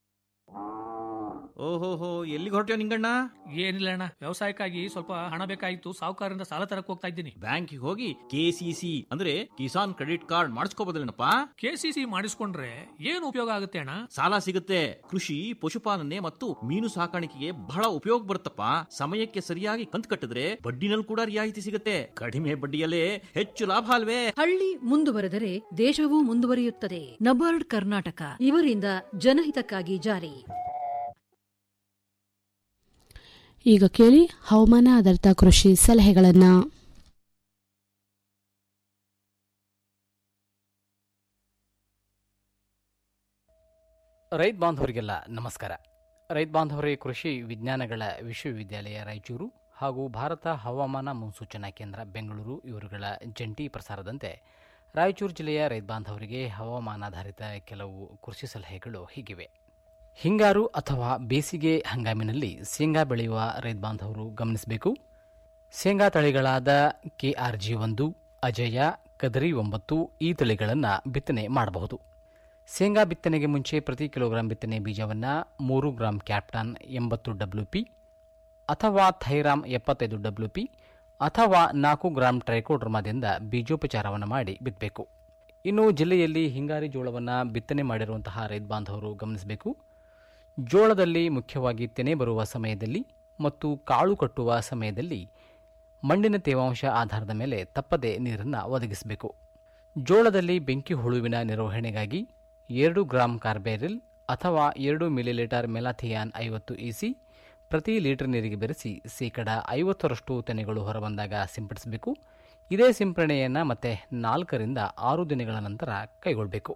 ಓಹೋಹೋ ಎಲ್ಲಿಗೆ ಹೊರಟ್ಯೋ ನಿಂಗಣ್ಣ ಏನಿಲ್ಲ ಅಣ್ಣ ವ್ಯವಸಾಯಕ್ಕಾಗಿ ಸ್ವಲ್ಪ ಹಣ ಬೇಕಾಗಿತ್ತು ಸಾಹುಕಾರರಿಂದ ಸಾಲ ತರಕ್ ಹೋಗ್ತಾ ಇದ್ದೀನಿ ಬ್ಯಾಂಕಿಗೆ ಹೋಗಿ ಕೆಸಿಸಿ ಅಂದ್ರೆ ಕಿಸಾನ್ ಕ್ರೆಡಿಟ್ ಕಾರ್ಡ್ ಮಾಡಿಸ್ಕೋಬೋದಲ್ಲೇನಪ್ಪ ಕೆಸಿಸಿ ಮಾಡಿಸ್ಕೊಂಡ್ರೆ ಏನು ಉಪಯೋಗ ಆಗುತ್ತೆ ಅಣ್ಣ ಸಾಲ ಸಿಗುತ್ತೆ ಕೃಷಿ ಪಶುಪಾಲನೆ ಮತ್ತು ಮೀನು ಸಾಕಾಣಿಕೆಗೆ ಬಹಳ ಉಪಯೋಗ ಬರುತ್ತಪ್ಪ ಸಮಯಕ್ಕೆ ಸರಿಯಾಗಿ ಕಂತು ಕಟ್ಟಿದ್ರೆ ಬಡ್ಡಿನಲ್ಲಿ ಕೂಡ ರಿಯಾಯಿತಿ ಸಿಗುತ್ತೆ ಕಡಿಮೆ ಬಡ್ಡಿಯಲ್ಲೇ ಹೆಚ್ಚು ಲಾಭ ಅಲ್ವೇ ಹಳ್ಳಿ ಮುಂದುವರೆದರೆ ದೇಶವೂ ಮುಂದುವರಿಯುತ್ತದೆ ನಬಾರ್ಡ್ ಕರ್ನಾಟಕ ಇವರಿಂದ ಜನಹಿತಕ್ಕಾಗಿ ಜಾರಿ ಈಗ ಕೇಳಿ ಹವಾಮಾನ ಆಧಾರಿತ ಕೃಷಿ ಸಲಹೆಗಳನ್ನು ರೈತ ಬಾಂಧವರಿಗೆಲ್ಲ ನಮಸ್ಕಾರ ರೈತ ಬಾಂಧವರೇ ಕೃಷಿ ವಿಜ್ಞಾನಗಳ ವಿಶ್ವವಿದ್ಯಾಲಯ ರಾಯಚೂರು ಹಾಗೂ ಭಾರತ ಹವಾಮಾನ ಮುನ್ಸೂಚನಾ ಕೇಂದ್ರ ಬೆಂಗಳೂರು ಇವರುಗಳ ಜಂಟಿ ಪ್ರಸಾರದಂತೆ ರಾಯಚೂರು ಜಿಲ್ಲೆಯ ರೈತ ಬಾಂಧವರಿಗೆ ಹವಾಮಾನಾಧಾರಿತ ಕೆಲವು ಕೃಷಿ ಸಲಹೆಗಳು ಹೀಗಿವೆ ಹಿಂಗಾರು ಅಥವಾ ಬೇಸಿಗೆ ಹಂಗಾಮಿನಲ್ಲಿ ಶೇಂಗಾ ಬೆಳೆಯುವ ರೈತ ಬಾಂಧವರು ಗಮನಿಸಬೇಕು ಶೇಂಗಾ ತಳಿಗಳಾದ ಕೆಆರ್ ಜಿ ಒಂದು ಅಜಯ ಕದರಿ ಒಂಬತ್ತು ಈ ತಳಿಗಳನ್ನು ಬಿತ್ತನೆ ಮಾಡಬಹುದು ಶೇಂಗಾ ಬಿತ್ತನೆಗೆ ಮುಂಚೆ ಪ್ರತಿ ಕಿಲೋಗ್ರಾಂ ಬಿತ್ತನೆ ಬೀಜವನ್ನು ಮೂರು ಗ್ರಾಂ ಕ್ಯಾಪ್ಟಾನ್ ಎಂಬತ್ತು ಡಬ್ಲ್ಯೂ ಪಿ ಅಥವಾ ಥೈರಾಮ್ ಎಪ್ಪತ್ತೈದು ಡಬ್ಲ್ಯೂ ಪಿ ಅಥವಾ ನಾಲ್ಕು ಗ್ರಾಂ ಟ್ರೈಕೋಡ್ರಮಾದಿಂದ ಬೀಜೋಪಚಾರವನ್ನು ಮಾಡಿ ಬಿತ್ತಬೇಕು ಇನ್ನು ಜಿಲ್ಲೆಯಲ್ಲಿ ಹಿಂಗಾರಿ ಜೋಳವನ್ನು ಬಿತ್ತನೆ ಮಾಡಿರುವಂತಹ ರೈತ ಬಾಂಧವರು ಗಮನಿಸಬೇಕು ಜೋಳದಲ್ಲಿ ಮುಖ್ಯವಾಗಿ ತೆನೆ ಬರುವ ಸಮಯದಲ್ಲಿ ಮತ್ತು ಕಾಳು ಕಟ್ಟುವ ಸಮಯದಲ್ಲಿ ಮಣ್ಣಿನ ತೇವಾಂಶ ಆಧಾರದ ಮೇಲೆ ತಪ್ಪದೆ ನೀರನ್ನು ಒದಗಿಸಬೇಕು ಜೋಳದಲ್ಲಿ ಬೆಂಕಿ ಹುಳುವಿನ ನಿರ್ವಹಣೆಗಾಗಿ ಎರಡು ಗ್ರಾಂ ಕಾರ್ಬೇರಿಲ್ ಅಥವಾ ಎರಡು ಮಿಲಿಲೀಟರ್ ಮೆಲಾಥಿಯಾನ್ ಐವತ್ತು ಇಸಿ ಪ್ರತಿ ಲೀಟರ್ ನೀರಿಗೆ ಬೆರೆಸಿ ಶೇಕಡ ಐವತ್ತರಷ್ಟು ತೆನೆಗಳು ಹೊರಬಂದಾಗ ಸಿಂಪಡಿಸಬೇಕು ಇದೇ ಸಿಂಪರಣೆಯನ್ನು ಮತ್ತೆ ನಾಲ್ಕರಿಂದ ಆರು ದಿನಗಳ ನಂತರ ಕೈಗೊಳ್ಳಬೇಕು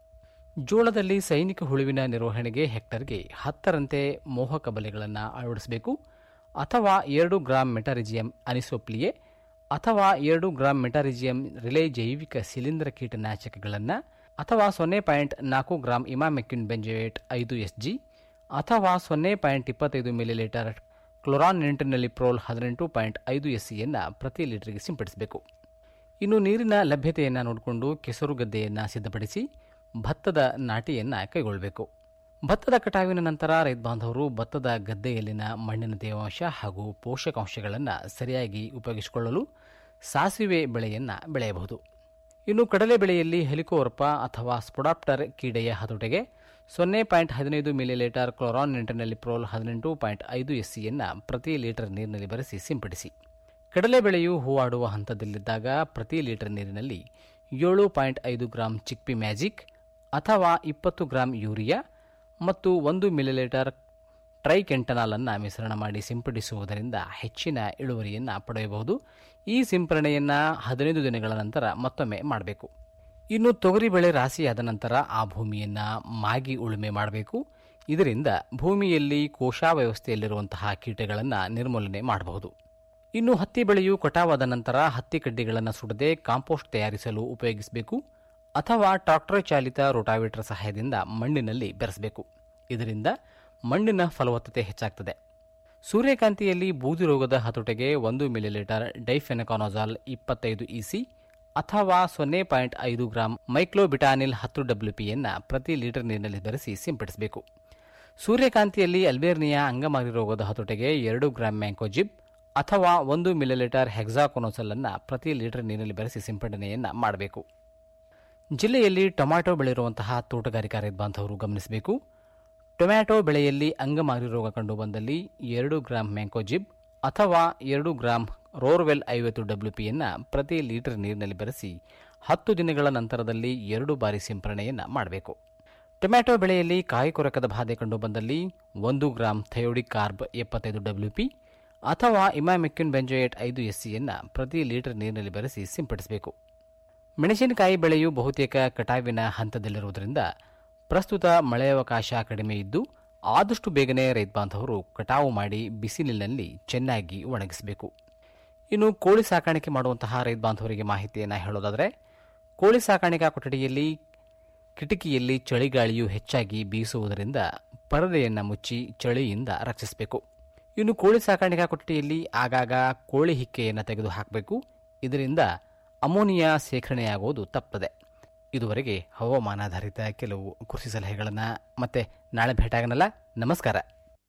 ಜೋಳದಲ್ಲಿ ಸೈನಿಕ ಹುಳುವಿನ ನಿರ್ವಹಣೆಗೆ ಹೆಕ್ಟರ್ಗೆ ಹತ್ತರಂತೆ ಮೋಹಕ ಬಲೆಗಳನ್ನು ಅಳವಡಿಸಬೇಕು ಅಥವಾ ಎರಡು ಗ್ರಾಂ ಮೆಟಾರಿಜಿಯಂ ಅನಿಸೋಪ್ಲಿಯೆ ಅಥವಾ ಎರಡು ಗ್ರಾಂ ಮೆಟಾರಿಜಿಯಂ ರಿಲೇ ಜೈವಿಕ ಶಿಲೀಂಧ್ರ ಕೀಟನಾಶಕಗಳನ್ನು ಅಥವಾ ಸೊನ್ನೆ ಪಾಯಿಂಟ್ ನಾಲ್ಕು ಗ್ರಾಂ ಇಮಾಮೆಕ್ಯುನ್ ಬೆಂಜೋಯೇಟ್ ಐದು ಎಸ್ ಜಿ ಅಥವಾ ಸೊನ್ನೆ ಪಾಯಿಂಟ್ ಇಪ್ಪತ್ತೈದು ಮಿಲಿಲೀಟರ್ ಕ್ಲೊರಾನ್ ನಿಂಟಿನಲ್ಲಿ ಪ್ರೋಲ್ ಹದಿನೆಂಟು ಪಾಯಿಂಟ್ ಐದು ಎಸ್ ಸಿಯನ್ನು ಪ್ರತಿ ಲೀಟರ್ಗೆ ಸಿಂಪಡಿಸಬೇಕು ಇನ್ನು ನೀರಿನ ಲಭ್ಯತೆಯನ್ನು ನೋಡಿಕೊಂಡು ಕೆಸರು ಗದ್ದೆಯನ್ನು ಸಿದ್ಧಪಡಿಸಿ ಭತ್ತದ ನಾಟಿಯನ್ನು ಕೈಗೊಳ್ಳಬೇಕು ಭತ್ತದ ಕಟಾವಿನ ನಂತರ ರೈತ ಬಾಂಧವರು ಭತ್ತದ ಗದ್ದೆಯಲ್ಲಿನ ಮಣ್ಣಿನ ತೇವಾಂಶ ಹಾಗೂ ಪೋಷಕಾಂಶಗಳನ್ನು ಸರಿಯಾಗಿ ಉಪಯೋಗಿಸಿಕೊಳ್ಳಲು ಸಾಸಿವೆ ಬೆಳೆಯನ್ನು ಬೆಳೆಯಬಹುದು ಇನ್ನು ಕಡಲೆ ಬೆಳೆಯಲ್ಲಿ ಹೆಲಿಕೋರ್ಪ ಅಥವಾ ಸ್ಪೊಡಾಪ್ಟರ್ ಕೀಡೆಯ ಹತೋಟೆಗೆ ಸೊನ್ನೆ ಪಾಯಿಂಟ್ ಹದಿನೈದು ಮಿಲಿಲೀಟರ್ ಕ್ಲೋರಾನ್ ನಿಂಟಿನಲ್ಲಿ ಪ್ರೋಲ್ ಹದಿನೆಂಟು ಪಾಯಿಂಟ್ ಐದು ಎಸ್ ಸಿಯನ್ನು ಪ್ರತಿ ಲೀಟರ್ ನೀರಿನಲ್ಲಿ ಬೆರೆಸಿ ಸಿಂಪಡಿಸಿ ಕಡಲೆ ಬೆಳೆಯು ಹೂವಾಡುವ ಹಂತದಲ್ಲಿದ್ದಾಗ ಪ್ರತಿ ಲೀಟರ್ ನೀರಿನಲ್ಲಿ ಏಳು ಪಾಯಿಂಟ್ ಐದು ಗ್ರಾಂ ಚಿಕ್ಪಿ ಮ್ಯಾಜಿಕ್ ಅಥವಾ ಇಪ್ಪತ್ತು ಗ್ರಾಂ ಯೂರಿಯಾ ಮತ್ತು ಒಂದು ಮಿಲಿಲೀಟರ್ ಟ್ರೈಕೆಂಟನಾಲನ್ನು ಮಿಶ್ರಣ ಮಾಡಿ ಸಿಂಪಡಿಸುವುದರಿಂದ ಹೆಚ್ಚಿನ ಇಳುವರಿಯನ್ನು ಪಡೆಯಬಹುದು ಈ ಸಿಂಪರಣೆಯನ್ನು ಹದಿನೈದು ದಿನಗಳ ನಂತರ ಮತ್ತೊಮ್ಮೆ ಮಾಡಬೇಕು ಇನ್ನು ತೊಗರಿ ಬೆಳೆ ರಾಶಿಯಾದ ನಂತರ ಆ ಭೂಮಿಯನ್ನು ಮಾಗಿ ಉಳುಮೆ ಮಾಡಬೇಕು ಇದರಿಂದ ಭೂಮಿಯಲ್ಲಿ ಕೋಶಾವ್ಯವಸ್ಥೆಯಲ್ಲಿರುವಂತಹ ಕೀಟಗಳನ್ನು ನಿರ್ಮೂಲನೆ ಮಾಡಬಹುದು ಇನ್ನು ಹತ್ತಿ ಬೆಳೆಯು ಕಟಾವಾದ ನಂತರ ಹತ್ತಿ ಕಡ್ಡಿಗಳನ್ನು ಸುಡದೆ ಕಾಂಪೋಸ್ಟ್ ತಯಾರಿಸಲು ಉಪಯೋಗಿಸಬೇಕು ಅಥವಾ ಟ್ರಾಕ್ಟರ್ ಚಾಲಿತ ರೋಟಾವೇಟರ್ ಸಹಾಯದಿಂದ ಮಣ್ಣಿನಲ್ಲಿ ಬೆರೆಸಬೇಕು ಇದರಿಂದ ಮಣ್ಣಿನ ಫಲವತ್ತತೆ ಹೆಚ್ಚಾಗ್ತದೆ ಸೂರ್ಯಕಾಂತಿಯಲ್ಲಿ ಬೂದಿ ರೋಗದ ಹತೋಟೆಗೆ ಒಂದು ಮಿಲಿಲೀಟರ್ ಡೈಫೆನಕಾನೋಜಾಲ್ ಇಪ್ಪತ್ತೈದು ಇಸಿ ಅಥವಾ ಸೊನ್ನೆ ಪಾಯಿಂಟ್ ಐದು ಗ್ರಾಂ ಮೈಕ್ಲೋಬಿಟಾನಿಲ್ ಹತ್ತು ಡಬ್ಲ್ಯೂ ಪಿಯನ್ನು ಪ್ರತಿ ಲೀಟರ್ ನೀರಿನಲ್ಲಿ ಬೆರೆಸಿ ಸಿಂಪಡಿಸಬೇಕು ಸೂರ್ಯಕಾಂತಿಯಲ್ಲಿ ಅಲ್ಬೇರ್ನಿಯಾ ಅಂಗಮಾರಿ ರೋಗದ ಹತೋಟೆಗೆ ಎರಡು ಗ್ರಾಂ ಮ್ಯಾಂಕೋಜಿಬ್ ಅಥವಾ ಒಂದು ಮಿಲಿಲೀಟರ್ ಹೆಕ್ಸಾಕೊನೋಸಲ್ ಅನ್ನು ಪ್ರತಿ ಲೀಟರ್ ನೀರಿನಲ್ಲಿ ಬೆರೆಸಿ ಸಿಂಪಡಣೆಯನ್ನು ಮಾಡಬೇಕು ಜಿಲ್ಲೆಯಲ್ಲಿ ಟೊಮ್ಯಾಟೊ ಬೆಳೆಯಿರುವಂತಹ ತೋಟಗಾರಿಕಾ ರೈತ ಬಾಂಧವರು ಗಮನಿಸಬೇಕು ಟೊಮ್ಯಾಟೊ ಬೆಳೆಯಲ್ಲಿ ಅಂಗಮಾರಿ ರೋಗ ಕಂಡುಬಂದಲ್ಲಿ ಎರಡು ಗ್ರಾಂ ಮ್ಯಾಂಕೋಜಿಬ್ ಅಥವಾ ಎರಡು ಗ್ರಾಂ ರೋರ್ವೆಲ್ ಐವತ್ತು ಡಬ್ಲ್ಯೂ ಪಿಯನ್ನು ಪ್ರತಿ ಲೀಟರ್ ನೀರಿನಲ್ಲಿ ಬೆರೆಸಿ ಹತ್ತು ದಿನಗಳ ನಂತರದಲ್ಲಿ ಎರಡು ಬಾರಿ ಸಿಂಪರಣೆಯನ್ನು ಮಾಡಬೇಕು ಟೊಮ್ಯಾಟೊ ಬೆಳೆಯಲ್ಲಿ ಕಾಯಿ ಕೊರಕದ ಬಾಧೆ ಕಂಡುಬಂದಲ್ಲಿ ಒಂದು ಗ್ರಾಂ ಥಯೋಡಿಕ್ ಕಾರ್ಬ್ ಎಪ್ಪತ್ತೈದು ಡಬ್ಲ್ಯೂ ಪಿ ಅಥವಾ ಇಮಾಮೆಕ್ಯುನ್ ಬೆಂಜೋಯೇಟ್ ಐದು ಎಸ್ ಸಿಯನ್ನು ಪ್ರತಿ ಲೀಟರ್ ನೀರಿನಲ್ಲಿ ಬೆರೆಸಿ ಸಿಂಪಡಿಸಬೇಕು ಮೆಣಸಿನಕಾಯಿ ಬೆಳೆಯು ಬಹುತೇಕ ಕಟಾವಿನ ಹಂತದಲ್ಲಿರುವುದರಿಂದ ಪ್ರಸ್ತುತ ಮಳೆಯವಕಾಶ ಕಡಿಮೆ ಇದ್ದು ಆದಷ್ಟು ಬೇಗನೆ ರೈತ ಬಾಂಧವರು ಕಟಾವು ಮಾಡಿ ಬಿಸಿಲಿನಲ್ಲಿ ಚೆನ್ನಾಗಿ ಒಣಗಿಸಬೇಕು ಇನ್ನು ಕೋಳಿ ಸಾಕಾಣಿಕೆ ಮಾಡುವಂತಹ ರೈತ ಬಾಂಧವರಿಗೆ ಮಾಹಿತಿಯನ್ನು ಹೇಳೋದಾದರೆ ಕೋಳಿ ಸಾಕಾಣಿಕಾ ಕೊಠಡಿಯಲ್ಲಿ ಕಿಟಕಿಯಲ್ಲಿ ಚಳಿಗಾಳಿಯು ಹೆಚ್ಚಾಗಿ ಬೀಸುವುದರಿಂದ ಪರದೆಯನ್ನು ಮುಚ್ಚಿ ಚಳಿಯಿಂದ ರಕ್ಷಿಸಬೇಕು ಇನ್ನು ಕೋಳಿ ಸಾಕಾಣಿಕಾ ಕೊಠಡಿಯಲ್ಲಿ ಆಗಾಗ ಕೋಳಿ ಹಿಕ್ಕೆಯನ್ನು ತೆಗೆದು ಹಾಕಬೇಕು ಇದರಿಂದ ಅಮೋನಿಯಾ ಸೇಖರಣೆಯಾಗುವುದು ತಪ್ಪದೆ ಇದುವರೆಗೆ ಹವಾಮಾನಾಧಾರಿತ ಕೆಲವು ಕೃಷಿ ಸಲಹೆಗಳನ್ನು ಮತ್ತೆ ನಾಳೆ ಭೇಟಾಗನಲ್ಲ ನಮಸ್ಕಾರ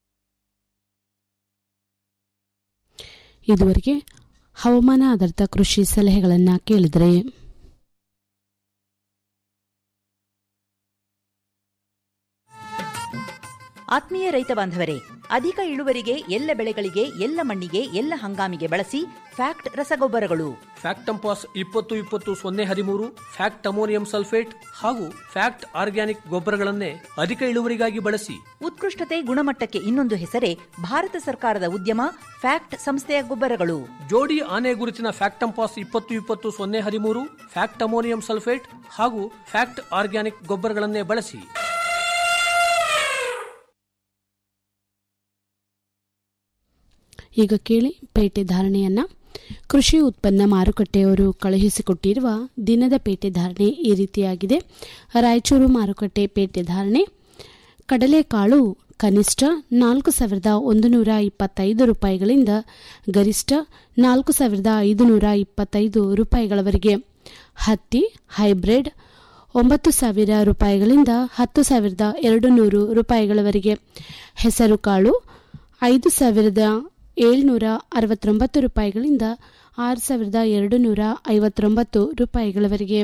ಇದುವರೆಗೆ ಹವಾಮಾನ ಆಧಾರಿತ ಕೃಷಿ ಸಲಹೆಗಳನ್ನು ಕೇಳಿದರೆ ಆತ್ಮೀಯ ರೈತ ಬಾಂಧವರೇ ಅಧಿಕ ಇಳುವರಿಗೆ ಎಲ್ಲ ಬೆಳೆಗಳಿಗೆ ಎಲ್ಲ ಮಣ್ಣಿಗೆ ಎಲ್ಲ ಹಂಗಾಮಿಗೆ ಬಳಸಿ ಫ್ಯಾಕ್ಟ್ ರಸಗೊಬ್ಬರಗಳು ಫ್ಯಾಕ್ಟಂಪಾಸ್ ಇಪ್ಪತ್ತು ಇಪ್ಪತ್ತು ಸೊನ್ನೆ ಹದಿಮೂರು ಫ್ಯಾಕ್ಟ್ ಅಮೋನಿಯಂ ಸಲ್ಫೇಟ್ ಹಾಗೂ ಫ್ಯಾಕ್ಟ್ ಆರ್ಗ್ಯಾನಿಕ್ ಗೊಬ್ಬರಗಳನ್ನೇ ಅಧಿಕ ಇಳುವರಿಗಾಗಿ ಬಳಸಿ ಉತ್ಕೃಷ್ಟತೆ ಗುಣಮಟ್ಟಕ್ಕೆ ಇನ್ನೊಂದು ಹೆಸರೇ ಭಾರತ ಸರ್ಕಾರದ ಉದ್ಯಮ ಫ್ಯಾಕ್ಟ್ ಸಂಸ್ಥೆಯ ಗೊಬ್ಬರಗಳು ಜೋಡಿ ಆನೆ ಗುರುತಿನ ಫ್ಯಾಕ್ಟಂಪಾಸ್ ಇಪ್ಪತ್ತು ಇಪ್ಪತ್ತು ಸೊನ್ನೆ ಹದಿಮೂರು ಫ್ಯಾಕ್ಟ್ ಅಮೋನಿಯಂ ಸಲ್ಫೇಟ್ ಹಾಗೂ ಫ್ಯಾಕ್ಟ್ ಆರ್ಗ್ಯಾನಿಕ್ ಗೊಬ್ಬರಗಳನ್ನೇ ಬಳಸಿ ಈಗ ಕೇಳಿ ಪೇಟೆ ಧಾರಣೆಯನ್ನ ಕೃಷಿ ಉತ್ಪನ್ನ ಮಾರುಕಟ್ಟೆಯವರು ಕಳುಹಿಸಿಕೊಟ್ಟಿರುವ ದಿನದ ಪೇಟೆ ಧಾರಣೆ ಈ ರೀತಿಯಾಗಿದೆ ರಾಯಚೂರು ಮಾರುಕಟ್ಟೆ ಪೇಟೆ ಧಾರಣೆ ಕಡಲೆಕಾಳು ಕನಿಷ್ಠ ನಾಲ್ಕು ಸಾವಿರದ ಒಂದು ನೂರ ಇಪ್ಪತ್ತೈದು ರೂಪಾಯಿಗಳಿಂದ ಗರಿಷ್ಠ ನಾಲ್ಕು ಸಾವಿರದ ಐದು ನೂರ ಇಪ್ಪತ್ತೈದು ರೂಪಾಯಿಗಳವರೆಗೆ ಹತ್ತಿ ಹೈಬ್ರಿಡ್ ಒಂಬತ್ತು ಸಾವಿರ ರೂಪಾಯಿಗಳಿಂದ ಹತ್ತು ಸಾವಿರದ ಎರಡು ನೂರು ರೂಪಾಯಿಗಳವರೆಗೆ ಹೆಸರುಕಾಳು ಐದು ಸಾವಿರದ ಏಳ್ನೂರ ಅರವತ್ತೊಂಬತ್ತು ರೂಪಾಯಿಗಳಿಂದ ಆರು ಸಾವಿರದ ಎರಡು ನೂರ ಐವತ್ತೊಂಬತ್ತು ರೂಪಾಯಿಗಳವರೆಗೆ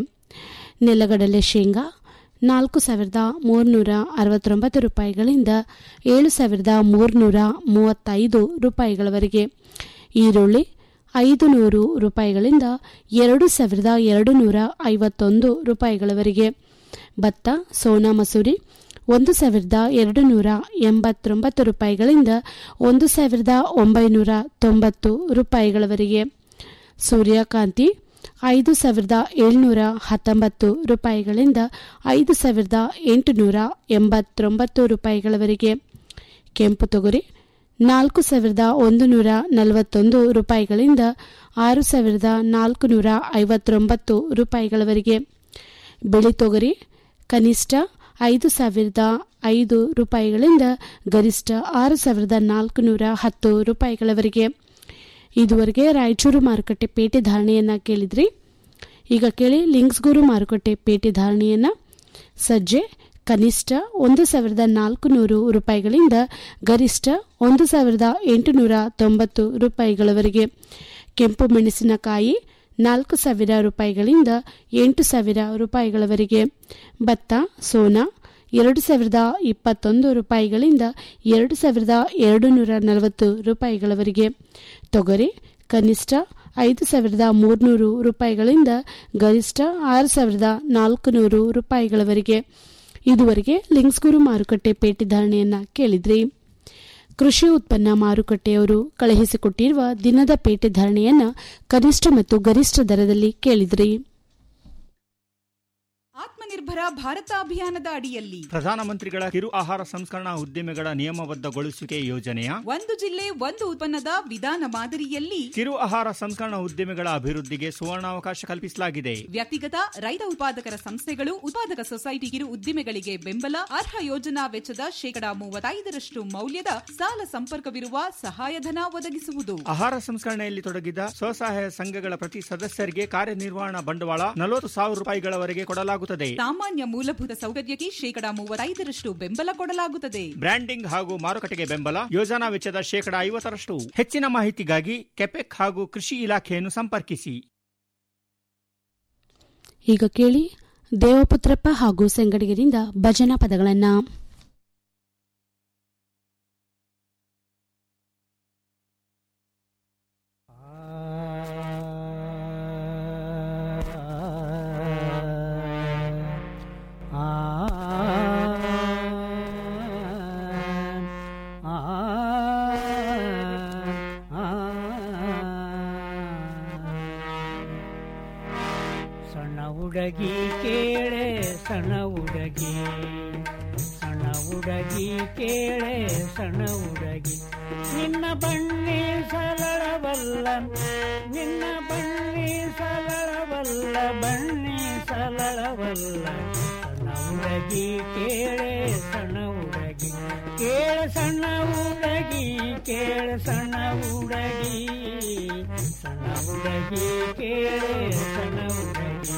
ನೆಲಗಡಲೆ ಶೇಂಗಾ ನಾಲ್ಕು ಸಾವಿರದ ಮೂರುನೂರ ಅರವತ್ತೊಂಬತ್ತು ರೂಪಾಯಿಗಳಿಂದ ಏಳು ಸಾವಿರದ ಮೂರುನೂರ ಮೂವತ್ತೈದು ರೂಪಾಯಿಗಳವರೆಗೆ ಈರುಳ್ಳಿ ಐದು ನೂರು ರೂಪಾಯಿಗಳಿಂದ ಎರಡು ಸಾವಿರದ ಎರಡು ನೂರ ಐವತ್ತೊಂದು ರೂಪಾಯಿಗಳವರೆಗೆ ಭತ್ತ ಸೋನಾ ಮಸೂರಿ ಒಂದು ಸಾವಿರದ ಎರಡು ನೂರ ಎಂಬತ್ತೊಂಬತ್ತು ರೂಪಾಯಿಗಳಿಂದ ಒಂದು ಸಾವಿರದ ಒಂಬೈನೂರ ತೊಂಬತ್ತು ರೂಪಾಯಿಗಳವರೆಗೆ ಸೂರ್ಯಕಾಂತಿ ಐದು ಸಾವಿರದ ಏಳ್ನೂರ ಹತ್ತೊಂಬತ್ತು ರೂಪಾಯಿಗಳಿಂದ ಐದು ಸಾವಿರದ ಎಂಟುನೂರ ಎಂಬತ್ತೊಂಬತ್ತು ರೂಪಾಯಿಗಳವರೆಗೆ ಕೆಂಪು ತೊಗರಿ ನಾಲ್ಕು ಸಾವಿರದ ಒಂದು ನೂರ ನಲವತ್ತೊಂದು ರೂಪಾಯಿಗಳಿಂದ ಆರು ಸಾವಿರದ ನಾಲ್ಕು ನೂರ ಐವತ್ತೊಂಬತ್ತು ರೂಪಾಯಿಗಳವರೆಗೆ ಬಿಳಿ ತೊಗರಿ ಕನಿಷ್ಠ ಐದು ಸಾವಿರದ ಐದು ರೂಪಾಯಿಗಳಿಂದ ಗರಿಷ್ಠ ಆರು ಸಾವಿರದ ನಾಲ್ಕು ನೂರ ಹತ್ತು ರೂಪಾಯಿಗಳವರೆಗೆ ಇದುವರೆಗೆ ರಾಯಚೂರು ಮಾರುಕಟ್ಟೆ ಪೇಟೆ ಧಾರಣೆಯನ್ನ ಕೇಳಿದ್ರಿ ಈಗ ಕೇಳಿ ಲಿಂಕ್ಸ್ಗೂರು ಮಾರುಕಟ್ಟೆ ಪೇಟೆ ಧಾರಣೆಯನ್ನ ಸಜ್ಜೆ ಕನಿಷ್ಠ ಒಂದು ಸಾವಿರದ ನಾಲ್ಕು ನೂರು ರೂಪಾಯಿಗಳಿಂದ ಗರಿಷ್ಠ ಒಂದು ಸಾವಿರದ ಎಂಟುನೂರ ತೊಂಬತ್ತು ರೂಪಾಯಿಗಳವರೆಗೆ ಕೆಂಪು ಮೆಣಸಿನಕಾಯಿ ನಾಲ್ಕು ಸಾವಿರ ರೂಪಾಯಿಗಳಿಂದ ಎಂಟು ಸಾವಿರ ರೂಪಾಯಿಗಳವರೆಗೆ ಭತ್ತ ಸೋನಾ ಎರಡು ಸಾವಿರದ ಇಪ್ಪತ್ತೊಂದು ರೂಪಾಯಿಗಳಿಂದ ಎರಡು ಸಾವಿರದ ಎರಡು ನೂರ ನಲವತ್ತು ರೂಪಾಯಿಗಳವರೆಗೆ ತೊಗರಿ ಕನಿಷ್ಠ ಐದು ಸಾವಿರದ ಮೂರುನೂರು ರೂಪಾಯಿಗಳಿಂದ ಗರಿಷ್ಠ ಆರು ಸಾವಿರದ ನಾಲ್ಕು ನೂರು ರೂಪಾಯಿಗಳವರೆಗೆ ಇದುವರೆಗೆ ಲಿಂಕ್ಸ್ಗುರು ಮಾರುಕಟ್ಟೆ ಪೇಟೆ ಧಾರಣೆಯನ್ನ ಕೇಳಿದ್ರಿ ಕೃಷಿ ಉತ್ಪನ್ನ ಮಾರುಕಟ್ಟೆಯವರು ಕಳುಹಿಸಿಕೊಟ್ಟಿರುವ ದಿನದ ಪೇಟೆ ಧಾರಣೆಯನ್ನ ಕನಿಷ್ಠ ಮತ್ತು ಗರಿಷ್ಠ ದರದಲ್ಲಿ ಕೇಳಿದ್ರಿ ಆತ್ಮನಿರ್ಭರ ಭಾರತ ಅಭಿಯಾನದ ಅಡಿಯಲ್ಲಿ ಪ್ರಧಾನಮಂತ್ರಿಗಳ ಕಿರು ಆಹಾರ ಸಂಸ್ಕರಣಾ ಉದ್ದಿಮೆಗಳ ನಿಯಮಬದ್ಧಗೊಳಿಸುವಿಕೆ ಯೋಜನೆಯ ಒಂದು ಜಿಲ್ಲೆ ಒಂದು ಉತ್ಪನ್ನದ ವಿಧಾನ ಮಾದರಿಯಲ್ಲಿ ಕಿರು ಆಹಾರ ಸಂಸ್ಕರಣಾ ಉದ್ದಿಮೆಗಳ ಅಭಿವೃದ್ಧಿಗೆ ಸುವರ್ಣಾವಕಾಶ ಕಲ್ಪಿಸಲಾಗಿದೆ ವ್ಯಕ್ತಿಗತ ರೈತ ಉತ್ಪಾದಕರ ಸಂಸ್ಥೆಗಳು ಉತ್ಪಾದಕ ಸೊಸೈಟಿ ಕಿರು ಉದ್ದಿಮೆಗಳಿಗೆ ಬೆಂಬಲ ಅರ್ಹ ಯೋಜನಾ ವೆಚ್ಚದ ಶೇಕಡಾ ಮೂವತ್ತೈದರಷ್ಟು ಮೌಲ್ಯದ ಸಾಲ ಸಂಪರ್ಕವಿರುವ ಸಹಾಯಧನ ಒದಗಿಸುವುದು ಆಹಾರ ಸಂಸ್ಕರಣೆಯಲ್ಲಿ ತೊಡಗಿದ ಸ್ವಸಹಾಯ ಸಂಘಗಳ ಪ್ರತಿ ಸದಸ್ಯರಿಗೆ ಕಾರ್ಯನಿರ್ವಹಣಾ ಬಂಡವಾಳ ನಲವತ್ತು ಸಾವಿರ ರೂಪಾಯಿಗಳವರೆಗೆ ಕೊಡಲಾಗುತ್ತದೆ ಸಾಮಾನ್ಯ ಮೂಲಭೂತ ಸೌಕರ್ಯಕ್ಕೆ ಶೇಕಡಾ ಮೂವತ್ತೈದರಷ್ಟು ಬೆಂಬಲ ಕೊಡಲಾಗುತ್ತದೆ ಬ್ರ್ಯಾಂಡಿಂಗ್ ಹಾಗೂ ಮಾರುಕಟ್ಟೆಗೆ ಬೆಂಬಲ ಯೋಜನಾ ವೆಚ್ಚದ ಶೇಕಡಾ ಐವತ್ತರಷ್ಟು ಹೆಚ್ಚಿನ ಮಾಹಿತಿಗಾಗಿ ಕೆಪೆಕ್ ಹಾಗೂ ಕೃಷಿ ಇಲಾಖೆಯನ್ನು ಸಂಪರ್ಕಿಸಿ ಈಗ ಕೇಳಿ ದೇವಪುತ್ರಪ್ಪ ಹಾಗೂ ಸಂಗಡಿಗರಿಂದ ಭಜನಾ ಪದಗಳನ್ನ ಸಣ್ಣ ಹುಡುಗಿ ಕೇಳೆ ಸಣ್ಣ ಹುಡುಗಿ ಸಣ್ಣ ಹುಡುಗಿ ಕೇಳೆ ಸಣ್ಣ ಹುಡುಗಿ ನಿನ್ನ ಬಣ್ಣಿ ಸರಳವಲ್ಲ ನಿನ್ನ ಬಣ್ಣಿ ಸರಳವಲ್ಲ ಬಣ್ಣಿ ಸರಳವಲ್ಲ ಸಣ್ಣ ಹುಡುಗಿ ಕೇಳೆ ಸಣ್ಣ ಹುಡುಗಿ ಕೇಳ ಸಣ್ಣ ಹುಡುಗಿ ಕೇಳ ಸಣ್ಣ ಹುಡುಗಿ ಸಣ್ಣ ಹುಡುಗಿ ಕೇಳೆ ಸಣ್ಣ ಹುಡುಗಿ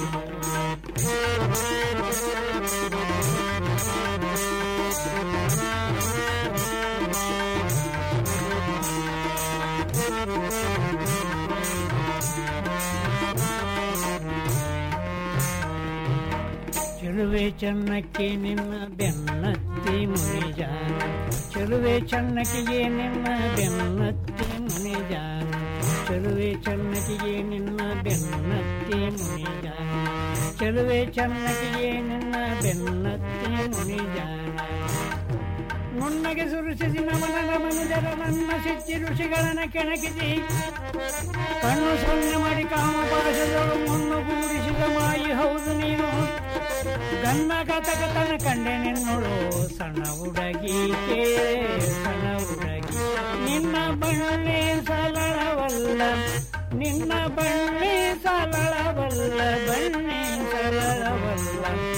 ಚೆಲುವೆ ಚೆನ್ನಕ್ಕೆ ನಿನ್ನ ಬೆನ್ನತ್ತಿ ಮುನಿಜಾನ ಚೆಲುವೆ ಚೆನ್ನಕಿಗೆ ನಿನ್ನ ಬೆನ್ನತ್ತಿ ಮುನಿಜಾನ ಚೆಲುವೆ ಚೆನ್ನಕಿಗೆ ನಿನ್ನ ಬೆನ್ನತ್ತಿ ಮುನಿಜಾನ ಚೆಲುವೆ ಚೆನ್ನಕಿಗೆ ನಿನ್ನ ಬೆನ್ನತ್ತಿ ಮುನಿಜಾನ ನುಣ್ಣಗೆ ಸುರಿಸಿಸಿ ನಮನ ಮನುಜರ ನನ್ನ ಸಿಚ್ಚಿ ಋಷಿಗಳನ್ನ ಕೆಣಕಿಸಿ ಕಣ್ಣು ಸೊನ್ನೆ ಮಾಡಿ ಕಾಮಪಾಶದಳು ಮುನ್ನು ಗೂಡಿಸಿದ ಮಾಯಿ ಹೌದು ನೀನು ಗನ್ನ ಕತಕತನ ಕಂಡೆ ನಿನ್ನೋಳು ಸಣ್ಣ ಹುಡುಗಿ ಕೇಳೆ ಸಣ್ಣ ಹುಡುಗಿ ನಿನ್ನ ಬಣ್ಣೆ ಸಲಳವಲ್ಲ ನಿನ್ನ ಬಣ್ಣೆ ಸಲಳವಲ್ಲ ಬಣ್ಣೆ ಸಲಳವಲ್ಲ